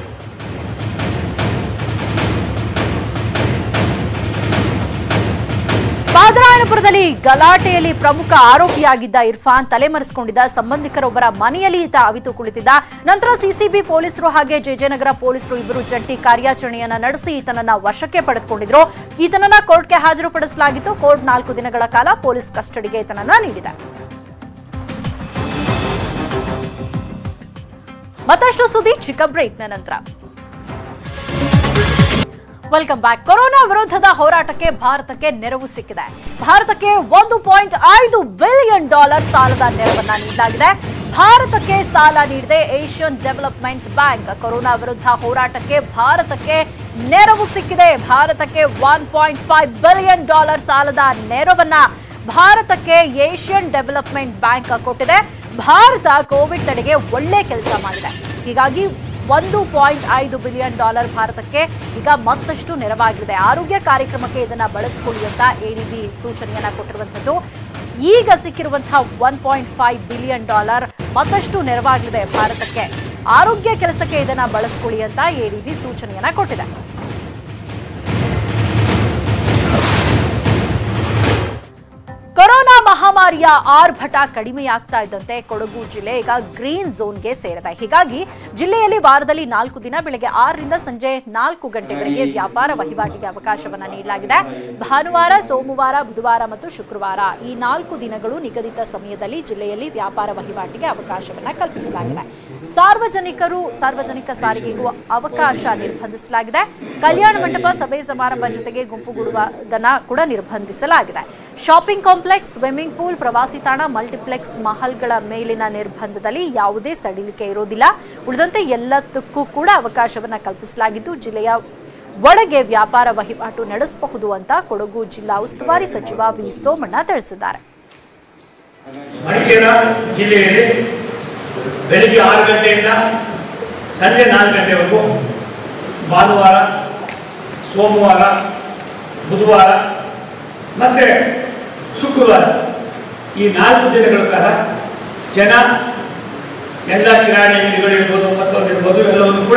ಪಾದರಾಯನಪುರದಲ್ಲಿ ಗಲಾಟೆಯಲ್ಲಿ ಪ್ರಮುಖ ಆರೋಪಿಯಾಗಿದ್ದ ಇರ್ಫಾನ್ ತಲೆಮರೆಸಿಕೊಂಡಿದ್ದ ಸಂಬಂಧಿಕರೊಬ್ಬರ ಮನೆಯಲ್ಲಿ ಈತ ಅವಿತು ಕುಳಿತಿದ್ದ ನಂತರ ಸಿಸಿಬಿ ಪೊಲೀಸರು ಹಾಗೆ ಜೆಜೆನಗರ ಪೊಲೀಸರು ಇಬ್ಬರು ಜಂಟಿ ಕಾರ್ಯಾಚರಣೆಯನ್ನ ನಡೆಸಿ ಈತನನ್ನ ವಶಕ್ಕೆ ಪಡೆದುಕೊಂಡಿದ್ರು ಈತನನ್ನ ಕೋರ್ಟ್ಗೆ ಹಾಜರುಪಡಿಸಲಾಗಿತ್ತು ಕೋರ್ಟ್ ನಾಲ್ಕು ದಿನಗಳ ಕಾಲ ಪೊಲೀಸ್ ಕಸ್ಟಡಿಗೆ ಈತನನ್ನ ನೀಡಿದೆ ಮತ್ತಷ್ಟು ಸುದ್ದಿ ಚಿಕ್ಕ ಬ್ರೇಕ್ನ ನಂತರ ವೆಲ್ಕಮ್ ಬ್ಯಾಕ್ ಕೊರೋನಾ ವಿರುದ್ಧದ ಹೋರಾಟಕ್ಕೆ ಭಾರತಕ್ಕೆ ನೆರವು ಸಿಕ್ಕಿದೆ ಭಾರತಕ್ಕೆ ಒಂದು ಪಾಯಿಂಟ್ ಐದು ಬಿಲಿಯನ್ ಡಾಲರ್ ಸಾಲದ ನೆರವನ್ನ ನೀಡಲಾಗಿದೆ ಭಾರತಕ್ಕೆ ಸಾಲ ನೀಡಿದೆ ಏಷ್ಯನ್ ಡೆವಲಪ್ಮೆಂಟ್ ಬ್ಯಾಂಕ್ ಕೊರೋನಾ ವಿರುದ್ಧ ಹೋರಾಟಕ್ಕೆ ಭಾರತಕ್ಕೆ ನೆರವು ಸಿಕ್ಕಿದೆ ಭಾರತಕ್ಕೆ one point five billion dollar ಸಾಲದ ನೆರವನ್ನ ಭಾರತಕ್ಕೆ ಏಷ್ಯನ್ ಡೆವಲಪ್ಮೆಂಟ್ ಬ್ಯಾಂಕ್ ಕೊಟ್ಟಿದೆ ಭಾರತ ಕೋವಿಡ್ ತಡೆಗೆ ಒಳ್ಳೆ ಕೆಲಸ ಮಾಡಿದೆ ಹೀಗಾಗಿ ಒಂದು ಪಾಯಿಂಟ್ ಐದು ಬಿಲಿಯನ್ ಡಾಲರ್ ಭಾರತಕ್ಕೆ ಈಗ ಮತ್ತಷ್ಟು ನೆರವಾಗಿದೆ ಆರೋಗ್ಯ ಕಾರ್ಯಕ್ರಮಕ್ಕೆ ಇದನ್ನ ಬಳಸಿಕೊಳ್ಳಿ ಅಂತ ಎಡಿಬಿ ಸೂಚನೆಯನ್ನ ಕೊಟ್ಟಿರುವಂತದ್ದು ಈಗ ಸಿಕ್ಕಿರುವಂತಹ one point five billion dollar ಮತ್ತಷ್ಟು ನೆರವಾಗಲಿದೆ ಭಾರತಕ್ಕೆ ಆರೋಗ್ಯ ಕೆಲಸಕ್ಕೆ ಇದನ್ನ ಬಳಸಿಕೊಳ್ಳಿ ಅಂತ ಎಡಿಬಿ ಸೂಚನೆಯನ್ನ ಕೊಟ್ಟಿದೆ ಕೊರೋನಾ ಮಹಾಮಾರಿಯ ಆರ್ಭಟ ಕಡಿಮೆಯಾಗ್ತಾ ಇದ್ದಂತೆ ಕೊಡಗು ಜಿಲ್ಲೆ ಈಗ ಗ್ರೀನ್ ಝೋನ್ಗೆ ಸೇರಿದೆ ಹೀಗಾಗಿ ಜಿಲ್ಲೆಯಲ್ಲಿ ವಾರದಲ್ಲಿ ನಾಲ್ಕು ದಿನ ಬೆಳಗ್ಗೆ ಆರರಿಂದ ಸಂಜೆ ನಾಲ್ಕು ಗಂಟೆಗಳಿಗೆ ವ್ಯಾಪಾರ ವಹಿವಾಟಿಗೆ ಅವಕಾಶವನ್ನ ನೀಡಲಾಗಿದೆ ಭಾನುವಾರ ಸೋಮವಾರ ಬುಧವಾರ ಮತ್ತು ಶುಕ್ರವಾರ ಈ ನಾಲ್ಕು ದಿನಗಳು ನಿಗದಿತ ಸಮಯದಲ್ಲಿ ಜಿಲ್ಲೆಯಲ್ಲಿ ವ್ಯಾಪಾರ ವಹಿವಾಟಿಗೆ ಅವಕಾಶವನ್ನ ಕಲ್ಪಿಸಲಾಗಿದೆ ಸಾರ್ವಜನಿಕರು ಸಾರ್ವಜನಿಕ ಸಾರಿಗೆಗೂ ಅವಕಾಶ ನಿರ್ಬಂಧಿಸಲಾಗಿದೆ ಕಲ್ಯಾಣ ಮಂಟಪ ಸಭೆ ಸಮಾರಂಭ ಜೊತೆಗೆ ಗುಂಪುಗೂಡುವುದನ್ನ ಕೂಡ ನಿರ್ಬಂಧಿಸಲಾಗಿದೆ ಶಾಪಿಂಗ್ ಕಾಂಪ್ಲೆಕ್ಸ್ ಸ್ವಿಮ್ಮಿಂಗ್ ಪೂಲ್ ಪ್ರವಾಸಿ ತಾಣ ಮಲ್ಟಿಪ್ಲೆಕ್ಸ್ ಮಹಲ್ಗಳ ಮೇಲಿನ ನಿರ್ಬಂಧದಲ್ಲಿ ಯಾವುದೇ ಸಡಿಲಿಕೆ ಇರೋದಿಲ್ಲ ಉಳಿದಂತೆ ಎಲ್ಲದಕ್ಕೂ ಕೂಡ ಅವಕಾಶವನ್ನ ಕಲ್ಪಿಸಲಾಗಿದ್ದು ಜಿಲ್ಲೆಯ ಒಳಗೆ ವ್ಯಾಪಾರ ವಹಿವಾಟು ನಡೆಸಬಹುದು ಅಂತ ಕೊಡಗು ಜಿಲ್ಲಾ ಉಸ್ತುವಾರಿ ಸಚಿವ ವಿ ಸೋಮಣ್ಣ ತಿಳಿಸಿದ್ದಾರೆ ಮಡಿಕೇರ ಜಿಲ್ಲೆಯಲ್ಲಿ ಬೆಳಿಗ್ಗೆ ಆರು ಗಂಟೆಯಿಂದ ಸಂಜೆ ನಾಲ್ಕು ಗಂಟೆವರೆಗೂ ಭಾನುವಾರ ಸೋಮವಾರ ಬುಧವಾರ ಮತ್ತು ಶುಕ್ರವಾರ ಈ ನಾಲ್ಕು ದಿನಗಳ ಕಾಲ ಜನ ಎಲ್ಲ ಕಿರಾಣಿ ಅಂಗಡಿಗಳಿರ್ಬೋದು ಮತ್ತೊಂದು ಇರ್ಬೋದು ಎಲ್ಲವನ್ನು ಕೂಡ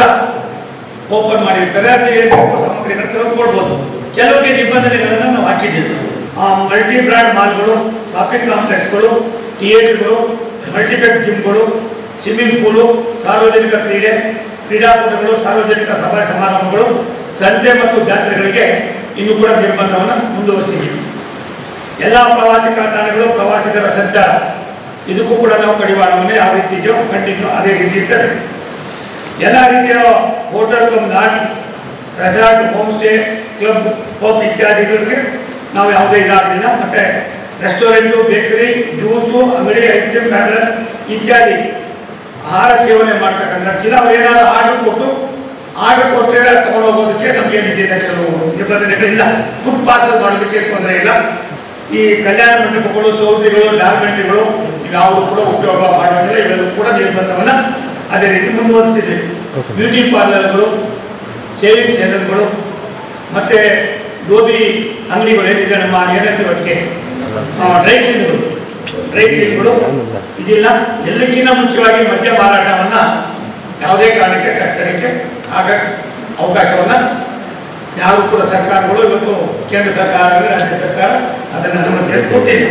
ಓಪನ್ ಮಾಡಿರ್ತಾರೆ ಅಲ್ಲಿ ಬೇಕು ಸಾಮಗ್ರಿಗಳನ್ನು ತೆಗೆದುಕೊಳ್ಬೋದು ಕೆಲವರಿಗೆ ನಿಬಂಧನೆಗಳನ್ನು ನಾವು ಹಾಕಿದ್ದೀವಿ ಆ ಮಲ್ಟಿ ಬ್ರ್ಯಾಂಡ್ ಮಾಲ್ಗಳು ಶಾಪಿಂಗ್ ಕಾಂಪ್ಲೆಕ್ಸ್ಗಳು ಥಿಯೇಟರ್ಗಳು ಮಲ್ಟಿಪ್ಲೆಕ್ಸ್ ಜಿಮ್ಗಳು ಸ್ವಿಮ್ಮಿಂಗ್ ಪೂಲು ಸಾರ್ವಜನಿಕ ಕ್ರೀಡೆ ಕ್ರೀಡಾಕೂಟಗಳು ಸಾರ್ವಜನಿಕ ಸಭಾ ಸಮಾರಂಭಗಳು ಸಂತೆ ಮತ್ತು ಜಾತ್ರೆಗಳಿಗೆ ಇನ್ನೂ ಕೂಡ ನಿರ್ಬಂಧವನ್ನು ಮುಂದುವರಿಸಿದ್ದೀವಿ ಎಲ್ಲ ಪ್ರವಾಸಿಗರ ತಾಣಗಳು ಪ್ರವಾಸಿಗರ ಸಂಚಾರ ಇದಕ್ಕೂ ಕೂಡ ನಾವು ಕಡಿವಾಣವನ್ನು ಯಾವ ರೀತಿ ಇದೆಯೋ ಕಂಟಿನ್ಯೂ ಅದೇ ರೀತಿ ಇರ್ತದೆ ಎಲ್ಲ ರೀತಿಯ hotel cum lodge resort home stay club pub ಇತ್ಯಾದಿಗಳಿಗೆ ನಾವು ಯಾವುದೇ ಇದಾಗಲಿಲ್ಲ ಮತ್ತು ರೆಸ್ಟೋರೆಂಟು ಬೇಕರಿ ಜ್ಯೂಸು ಅಂಗಡಿ ಐಸ್ ಕ್ರೀಮ್ ಪಾರ್ಲರ್ ಇತ್ಯಾದಿ ಆಹಾರ ಸೇವನೆ ಮಾಡ್ತಕ್ಕಂಥದ್ದಿಲ್ಲ ಅವ್ರು ಏನಾದ್ರು ಆರ್ಡರ್ ಕೊಟ್ಟು ಆರ್ಡರ್ ಕೊಟ್ಟರೆ ತಗೊಂಡು ಹೋಗೋದಕ್ಕೆ ನಮಗೆ ನಿಂತಿದೆ ಕೆಲವು ನಿಬಂಧನೆಗಳಿಲ್ಲ ಫುಡ್ ಪಾರ್ಸಲ್ ಮಾಡೋದಕ್ಕೆ ತೊಂದರೆ ಇಲ್ಲ ಈ ಕಲ್ಯಾಣ ಮಂಟಪಗಳು ಚೌಲ್ಟ್ರಿಗಳು ಲ್ಯಾಬ್ಮೆಂಟ್ರಿಗಳು ಯಾವುದು ಕೂಡ ಉಪಯೋಗ ಮಾಡೋದಿಲ್ಲ ಇವೆಲ್ಲವೂ ಕೂಡ ನಿರ್ಬಂಧವನ್ನು ಅದೇ ರೀತಿ ಮುಂದುವರಿಸಿದ್ವಿ ಬ್ಯೂಟಿ ಪಾರ್ಲರ್ಗಳು ಸೇವಿಂಗ್ ಸೆಂಟರ್ಗಳು ಮತ್ತು ಗೋಬಿ ಅಂಗಡಿಗಳು ಏನಿದೆ ನಮ್ಮ ಏನಂತೀವಿ ಅದಕ್ಕೆ ಡ್ರೈ ಕ್ಲೀನ್ಗಳು ಡ್ರೈ ಕ್ಲೀನ್ಗಳು ಇದಿಲ್ಲ ಎಲ್ಲಕ್ಕಿಂತ ಮುಖ್ಯವಾಗಿ ಮದ್ಯ ಮಾರಾಟವನ್ನು ಯಾವುದೇ ಕಾರಣಕ್ಕೆ ತಕ್ಷಣಕ್ಕೆ ಆಗ ಅವಕಾಶವನ್ನು ಯಾರು ಕೂಡ ಸರ್ಕಾರಗಳು ಇವತ್ತು ಕೇಂದ್ರ ಸರ್ಕಾರ ಆಗಲಿ ರಾಷ್ಟ್ರ ಸರ್ಕಾರ ಅದನ್ನು ಅನುಮತಿಯನ್ನು ಕೊಟ್ಟಿದೆ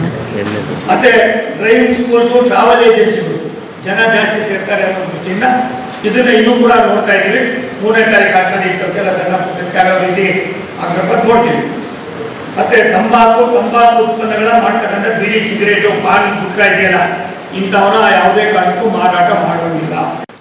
ಮತ್ತೆ ಡ್ರೈವಿಂಗ್ ಸ್ಕೂಲ್ಸು ಟ್ರಾವೆಲ್ ಏಜೆನ್ಸಿಗಳು ಜನ ಜಾಸ್ತಿ ಸೇರ್ತಾರೆ ಅನ್ನೋ ದೃಷ್ಟಿಯಿಂದ ಇದನ್ನ ಇನ್ನೂ ಕೂಡ ನೋಡ್ತಾ ಇದ್ದೀವಿ ಮೂರನೇ ತಾರೀಕು ಆದ್ಮೇಲೆ ಇಂಥವಕ್ಕೆಲ್ಲ ಸಣ್ಣ ಪುಟ್ಟ ಕೆಲವು ರೀತಿ ಆಗ್ಬೇಕು ಅಂತ ನೋಡ್ತೀವಿ ಮತ್ತೆ ತಂಬಾಕು ತಂಬಾಕು ಉತ್ಪನ್ನಗಳ ಮಾಡ್ತಕ್ಕಂಥ ಬಿಡಿ ಸಿಗರೇಟು ಪಾನ್ ಗುಟ್ಕ ಇದೆಯಲ್ಲ ಇಂಥವನ್ನ ಯಾವುದೇ ಕಾರಣಕ್ಕೂ ಮಾರಾಟ ಮಾಡುವಂಗಿಲ್ಲ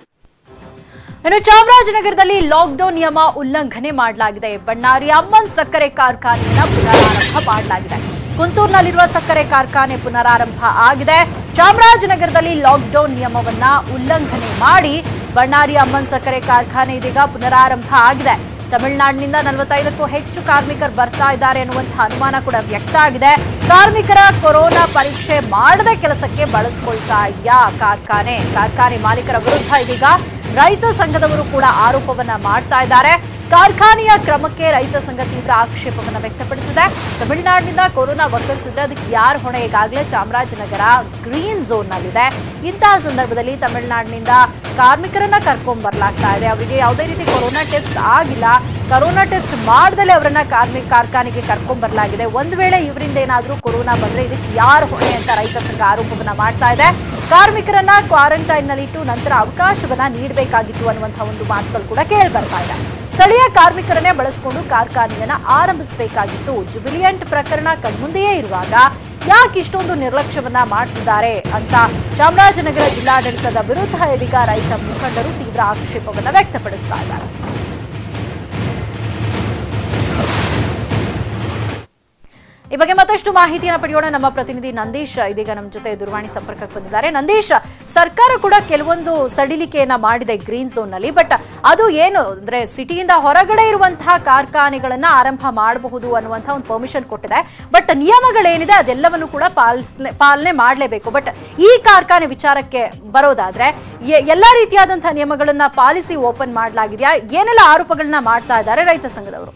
ಇನ್ನು ಚಾಮರಾಜನಗರದಲ್ಲಿ ಲಾಕ್ಡೌನ್ ನಿಯಮ ಉಲ್ಲಂಘನೆ ಮಾಡಲಾಗಿದೆ ಬಣ್ಣಾರಿ ಅಮ್ಮನ್ ಸಕ್ಕರೆ ಕಾರ್ಖಾನೆಯನ್ನ ಪುನರಾರಂಭ ಮಾಡಲಾಗಿದೆ ಕುಂತೂರಿನಲ್ಲಿರುವ ಸಕ್ಕರೆ ಕಾರ್ಖಾನೆ ಪುನರಾರಂಭ ಆಗಿದೆ ಚಾಮರಾಜನಗರದಲ್ಲಿ ಲಾಕ್ಡೌನ್ ನಿಯಮವನ್ನ ಉಲ್ಲಂಘನೆ ಮಾಡಿ ಬಳ್ಳಾರಿ ಅಮ್ಮನ್ ಸಕ್ಕರೆ ಕಾರ್ಖಾನೆ ಇದೀಗ ಪುನರಾರಂಭ ಆಗಿದೆ ತಮಿಳುನಾಡಿನಿಂದ ನಲವತ್ತೈದಕ್ಕೂ ಹೆಚ್ಚು ಕಾರ್ಮಿಕರು ಬರ್ತಾ ಇದ್ದಾರೆ ಎನ್ನುವಂತಹ ಅನುಮಾನ ಕೂಡ ವ್ಯಕ್ತ ಆಗಿದೆ ಕಾರ್ಮಿಕರ ಕೊರೋನಾ ಪರೀಕ್ಷೆ ಮಾಡದೆ ಕೆಲಸಕ್ಕೆ ಬಳಸ್ಕೊಳ್ತಾ ಇದೆಯಾ ಕಾರ್ಖಾನೆ ಕಾರ್ಖಾನೆ ಮಾಲೀಕರ ವಿರುದ್ಧ ಇದೀಗ ರೈತ ಸಂಘದವರು ಕೂಡ ಆರೋಪವನ್ನ ಮಾಡ್ತಾ ಇದ್ದಾರೆ ಕಾರ್ಖಾನೆಯ ಕ್ರಮಕ್ಕೆ ರೈತ ಸಂಘ ತೀವ್ರ ಆಕ್ಷೇಪವನ್ನ ವ್ಯಕ್ತಪಡಿಸಿದೆ ತಮಿಳುನಾಡಿನಿಂದ ಕೊರೋನಾ ಒಕ್ಕರಿಸಿದ್ರೆ ಅದಕ್ಕೆ ಯಾರ ಹೊಣೆ ಈಗಾಗಲೇ ಚಾಮರಾಜನಗರ ಗ್ರೀನ್ ಝೋನ್ ನಲ್ಲಿದೆ ಇಂತಹ ಸಂದರ್ಭದಲ್ಲಿ ತಮಿಳುನಾಡಿನಿಂದ ಕಾರ್ಮಿಕರನ್ನ ಕರ್ಕೊಂಡ್ ಬರ್ಲಾಗ್ತಾ ಇದೆ ಅವರಿಗೆ ಯಾವುದೇ ರೀತಿ ಕೊರೋನಾ ಟೆಸ್ಟ್ ಆಗಿಲ್ಲ ಕೊರೋನಾ ಟೆಸ್ಟ್ ಮಾಡ್ದಲೇ ಅವರನ್ನ ಕಾರ್ಮಿಕ ಕಾರ್ಖಾನೆಗೆ ಕರ್ಕೊಂಡ್ ಬರ್ಲಾಗಿದೆ ಒಂದು ವೇಳೆ ಇವರಿಂದ ಏನಾದ್ರೂ ಕೊರೋನಾ ಬಂದ್ರೆ ಇದಕ್ಕೆ ಯಾರು ಹೊಣೆ ಅಂತ ರೈತ ಸಂಘ ಆರೋಪವನ್ನ ಮಾಡ್ತಾ ಇದೆ ಕಾರ್ಮಿಕರನ್ನ ಕ್ವಾರಂಟೈನ್ ನಲ್ಲಿಟ್ಟು ನಂತರ ಅವಕಾಶವನ್ನ ನೀಡಬೇಕಾಗಿತ್ತು ಅನ್ನುವಂತಹ ಒಂದು ಮಾತುಗಳು ಕೂಡ ಕೇಳಿ ಬರ್ತಾ ಇದೆ ಸ್ಥಳೀಯ ಕಾರ್ಮಿಕರನ್ನೇ ಬಳಸಿಕೊಂಡು ಕಾರ್ಖಾನೆಯನ್ನ ಆರಂಭಿಸಬೇಕಾಗಿತ್ತು ಜುಬಿಲಿಯಂಟ್ ಪ್ರಕರಣ ಕಣ್ಮುಂದೆಯೇ ಇರುವಾಗ ಯಾಕೆ ಇಷ್ಟೊಂದು ನಿರ್ಲಕ್ಷ್ಯವನ್ನ ಮಾಡ್ತಿದ್ದಾರೆ ಅಂತ ಚಾಮರಾಜನಗರ ಜಿಲ್ಲಾಡಳಿತದ ವಿರುದ್ಧ ಇದೀಗ ರೈತ ಮುಖಂಡರು ತೀವ್ರ ಆಕ್ಷೇಪವನ್ನ ವ್ಯಕ್ತಪಡಿಸ್ತಾ ಇದ್ದಾರೆ ಈ ಬಗ್ಗೆ ಮತ್ತಷ್ಟು ಮಾಹಿತಿಯನ್ನು ಪಡೆಯೋಣ ನಮ್ಮ ಪ್ರತಿನಿಧಿ ನಂದೀಶ್ ಇದೀಗ ನಮ್ಮ ಜೊತೆ ದೂರವಾಣಿ ಸಂಪರ್ಕಕ್ಕೆ ಬಂದಿದ್ದಾರೆ ನಂದೀಶ್ ಸರ್ಕಾರ ಕೂಡ ಕೆಲವೊಂದು ಸಡಿಲಿಕೆಯನ್ನ ಮಾಡಿದೆ ಗ್ರೀನ್ ಝೋನ್ ನಲ್ಲಿ ಬಟ್ ಅದು ಏನು ಅಂದ್ರೆ ಸಿಟಿಯಿಂದ ಹೊರಗಡೆ ಇರುವಂತಹ ಕಾರ್ಖಾನೆಗಳನ್ನ ಆರಂಭ ಮಾಡಬಹುದು ಅನ್ನುವಂತಹ ಒಂದು ಪರ್ಮಿಷನ್ ಕೊಟ್ಟಿದೆ ಬಟ್ ನಿಯಮಗಳೇನಿದೆ ಅದೆಲ್ಲವನ್ನು ಕೂಡ ಪಾಲಿಸ್ಲೆ ಪಾಲನೆ ಮಾಡಲೇಬೇಕು ಬಟ್ ಈ ಕಾರ್ಖಾನೆ ವಿಚಾರಕ್ಕೆ ಬರೋದಾದ್ರೆ ಎ- ಎಲ್ಲಾ ರೀತಿಯಾದಂತಹ ನಿಯಮಗಳನ್ನ ಪಾಲಿಸಿ ಓಪನ್ ಮಾಡಲಾಗಿದೆಯಾ ಏನೆಲ್ಲ ಆರೋಪಗಳನ್ನ ಮಾಡ್ತಾ ಇದ್ದಾರೆ ರೈತ ಸಂಘದವರು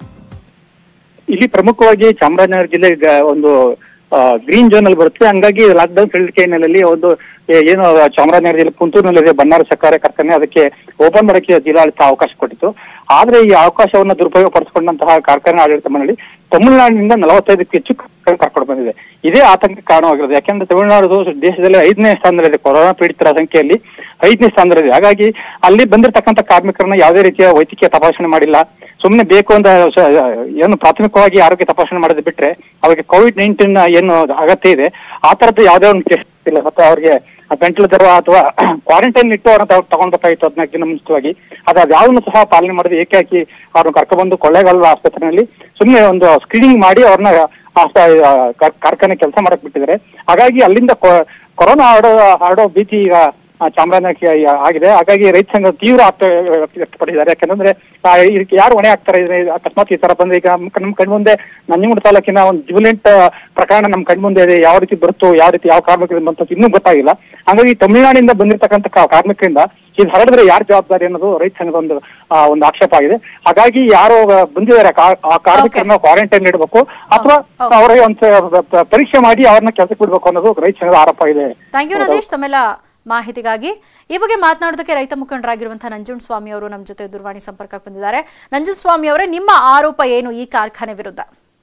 ಇಲ್ಲಿ ಪ್ರಮುಖವಾಗಿ ಚಾಮರಾಜನಗರ ಜಿಲ್ಲೆ ಗ- ಒಂದು ಗ್ರೀನ್ ಝೋನ್ ಅಲ್ಲಿ ಬರುತ್ತೆ ಹಂಗಾಗಿ ಲಾಕ್ಡೌನ್ ಸಡಿಲಿಕೆ ಹಿನ್ನೆಲೆಯಲ್ಲಿ ಒಂದು ಏ- ಏನು ಚಾಮರಾಜನಗರ ಜಿಲ್ಲೆ ಕುಂತೂರಿನಲ್ಲಿದೆ ಬನ್ನಾರ ಸಕ್ಕರೆ ಕಾರ್ಖಾನೆ ಅದಕ್ಕೆ ಓಪನ್ ಮಾಡಕ್ಕೆ ಜಿಲ್ಲಾಡಳಿತ ಅವಕಾಶ ಕೊಟ್ಟಿತ್ತು ಆದ್ರೆ ಈ ಅವಕಾಶವನ್ನ ದುರುಪಯೋಗ ಪಡಿಸಿಕೊಂಡಂತಹ ಕಾರ್ಖಾನೆ ಆಡಳಿತ ಮಂಡಳಿ ತಮಿಳುನಾಡಿನಿಂದ ನಲವತ್ತೈದಕ್ಕೆ ಹೆಚ್ಚು ಕಾರ್ಖಾನೆ ಕರ್ಕೊಂಡು ಬಂದಿದೆ ಇದೇ ಆತಂಕ ಕಾರಣವಾಗಿರೋದು ಯಾಕೆಂದ್ರೆ ತಮಿಳುನಾಡು ದೇಶದಲ್ಲಿ ಐದನೇ ಸ್ಥಾನದಲ್ಲಿದೆ ಕೊರೋನಾ ಪೀಡಿತರ ಸಂಖ್ಯೆಯಲ್ಲಿ ಐದನೇ ಸ್ಥಾನದಲ್ಲಿದೆ ಹಾಗಾಗಿ ಅಲ್ಲಿ ಬಂದಿರತಕ್ಕಂಥ ಕಾರ್ಮಿಕರನ್ನ ಯಾವುದೇ ರೀತಿಯ ವೈದ್ಯಕೀಯ ತಪಾಸಣೆ ಮಾಡಿಲ್ಲ ಸುಮ್ಮನೆ ಬೇಕು ಅಂತ ಸ- ಏನು ಪ್ರಾಥಮಿಕವಾಗಿ ಆರೋಗ್ಯ ತಪಾಸಣೆ ಮಾಡೋದು ಬಿಟ್ರೆ ಅವರಿಗೆ ಕೋವಿಡ್ ನೈನ್ಟೀನ್ ಏನು ಅಗತ್ಯ ಇದೆ ಆ ತರದ್ದು ಯಾವುದೇ ಒಂದು ಟೆಸ್ಟ್ ಇಲ್ಲ ಮತ್ತೆ ಅವ್ರಿಗೆ ಗಂಟಲು ಜ್ವರ ಅಥವಾ ಕ್ವಾರಂಟೈನ್ ಇಟ್ಟು ಅವ್ರನ್ನ ತಗೊಂಡ್ ತಗೊಂಡ್ಬೇಕಾಗಿತ್ತು ಹದಿನಾಲ್ಕು ದಿನ ಮುಂಚಿತವಾಗಿ ಅದು ಅದ್ಯಾವುದನ್ನು ಸಹ ಪಾಲನೆ ಮಾಡದೆ ಏಕಾಏಕಿ ಅವ್ರನ್ನ ಕರ್ಕೊಂಡ್ಬಂದು ಕೊಳ್ಳೇಗಾಲ ಆಸ್ಪತ್ರೆಯಲ್ಲಿ ಸುಮ್ಮನೆ ಒಂದು ಸ್ಕ್ರೀನಿಂಗ್ ಮಾಡಿ ಅವ್ರನ್ನ ಆಸ್ಪ- ಆ, ಕಾರ್- ಕಾರ್ಖಾನೆ ಕೆಲಸ ಮಾಡಕ್ ಬಿಟ್ಟಿದ್ದಾರೆ ಹಾಗಾಗಿ ಅಲ್ಲಿಂದ ಕೊ- ಕೊರೋನಾ ಹರಡೋ ಹರಡೋ ಭೀತಿ ಈಗ ಆ, ಚಾಮರಾಜನಗರಕ್ಕೆ ಆ- ಆಗಿದೆ ಹಾಗಾಗಿ ರೈತ ಸಂಘ ತೀವ್ರ ಆಕ್ರೋಶ ವ್ಯಕ್ತಪಡಿಸಿದ್ದಾರೆ ಯಾಕಂದ್ರೆ ಆ, ಇದಕ್ಕೆ ಯಾರು ಹೊಣೆ ಆಗ್ತಾರೆ ಇದ್ರೆ ಅಕಸ್ಮಾತ್ ಈ ತರ ಬಂದ್ರೆ ಈಗ ನಮ್ ನಮ್ ಕಣ್ಮುಂದೆ ನಂಜನಗೂಡು ತಾಲೂಕಿನ ಒಂದು ಜುಬಿಲೆಂಟ್ ಪ್ರಕರಣ ನಮ್ ಕಣ್ಮುಂದೆ ಇದೆ ಯಾವ ರೀತಿ ಬರುತ್ತೋ ಯಾವ ರೀತಿ ಯಾವ ಕಾರ್ಮಿಕರಿಂದ ಬಂತು ಇನ್ನೂ ಗೊತ್ತಾಗಿಲ್ಲ ಹಾಗಾಗಿ ತಮಿಳುನಾಡಿಂದ ಬಂದಿರತಕ್ಕಂಥ ಕಾ- ಕಾರ್ಮಿಕರಿಂದ ಇದು ಹರಡಿದ್ರೆ ಯಾರು ಜವಾಬ್ದಾರಿ ಅನ್ನೋದು ರೈತ ಸಂಘದ ಒಂದು ಆ, ಒಂದು ಆಕ್ಷೇಪ ಆಗಿದೆ ಹಾಗಾಗಿ ಯಾರು ಬಂದಿದ್ದಾರೆ ಕಾ- ಆ ಕಾರ್ಮಿಕರನ್ನ ಕ್ವಾರಂಟೈನ್ ಇಡಬೇಕು ಅಥವಾ Okay. ಅವರಿಗೆ ಒಂದು ಪ- ಪರೀಕ್ಷೆ ಮಾಡಿ ಅವ್ರನ್ನ ಕೆಲಸಕ್ಕೆ ಬಿಡ್ಬೇಕು ಅನ್ನೋದು ರೈತ ಸಂಘದ ಆರೋಪ ಇದೆ ಥ್ಯಾಂಕ್ ಯು ನಂದೀಶ್ ತಮ್ಮೆಲ್ಲ ಮಾಹಿತಿಗಾಗಿ ಈ ಬಗ್ಗೆ ಮಾತನಾಡೋದಕ್ಕೆ ರೈತ ಮುಖಂಡರಾಗಿರುವಂತಹ ನಂಜುಂಡ ಸ್ವಾಮಿ ಅವರು ನಮ್ಮ ಜೊತೆ ದೂರವಾಣಿ ಸಂಪರ್ಕಕ್ಕೆ ಬಂದಿದ್ದಾರೆ ನಂಜುಂಡ ಸ್ವಾಮಿ ಅವರೇ ನಿಮ್ಮ ಆರೋಪ ಏನು ಈ ಕಾರ್ಖಾನೆ ವಿರುದ್ಧ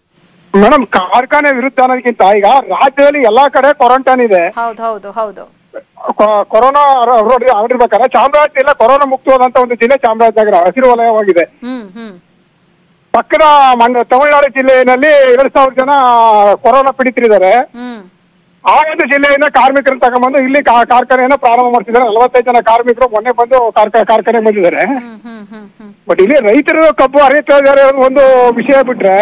ಮೇಡಮ್ ಕಾರ್ಖಾನೆ ವಿರುದ್ಧ ಅನ್ನೋದಕ್ಕಿಂತ ಈಗ ರಾಜ್ಯದಲ್ಲಿ ಎಲ್ಲಾ ಕಡೆ ಕ್ವಾರಂಟೈನ್ ಇದೆ ಹೌದು ಹೌದು ಹೌದು ಕೊ- ಕೊರೋನಾ ಆಗಿರ್ಬೇಕಾದ್ರೆ ಚಾಮರಾಜ ಜಿಲ್ಲೆ ಕೊರೋನಾ ಮುಕ್ತವಾದಂತ ಒಂದು ಜಿಲ್ಲೆ ಚಾಮರಾಜನಗರ ಹಸಿರು ವಲಯವಾಗಿದೆ ಹ್ಮ್ ಹ್ಮ್ ಪಕ್ಕದ ಮಂಡ್ಯ ತಮಿಳುನಾಡು ಜಿಲ್ಲೆಯಲ್ಲಿ ಎರಡ್ ಸಾವಿರ ಜನ ಕೊರೋನಾ ಪೀಡಿತರಿದ್ದಾರೆ ಹ್ಮ್ ಆ ಒಂದು ಜಿಲ್ಲೆಯಿಂದ ಕಾರ್ಮಿಕರನ್ನ ತಗೊಂಡ್ಬಂದು ಇಲ್ಲಿ ಕಾ- ಕಾರ್ಖಾನೆಯನ್ನ ಪ್ರಾರಂಭ ಮಾಡ್ತಿದ್ದಾರೆ ನಲವತ್ತೈದು ಜನ ಕಾರ್ಮಿಕರು ಮೊನ್ನೆ ಬಂದು ಕಾರ್ಖಾ- ಕಾರ್ಖಾನೆಗೆ ಬಂದಿದ್ದಾರೆ ಹ್ಮ್ ಹ್ಮ್ ಹ್ಮ್ ಹ್ಮ್ ಬಟ್ ಇಲ್ಲಿ ರೈತರು ಕಬ್ಬು ಹರಿತಾ ಇದ್ದಾರೆ ಅನ್ನೋ ಒಂದು ವಿಷಯ ಬಿಟ್ರೆ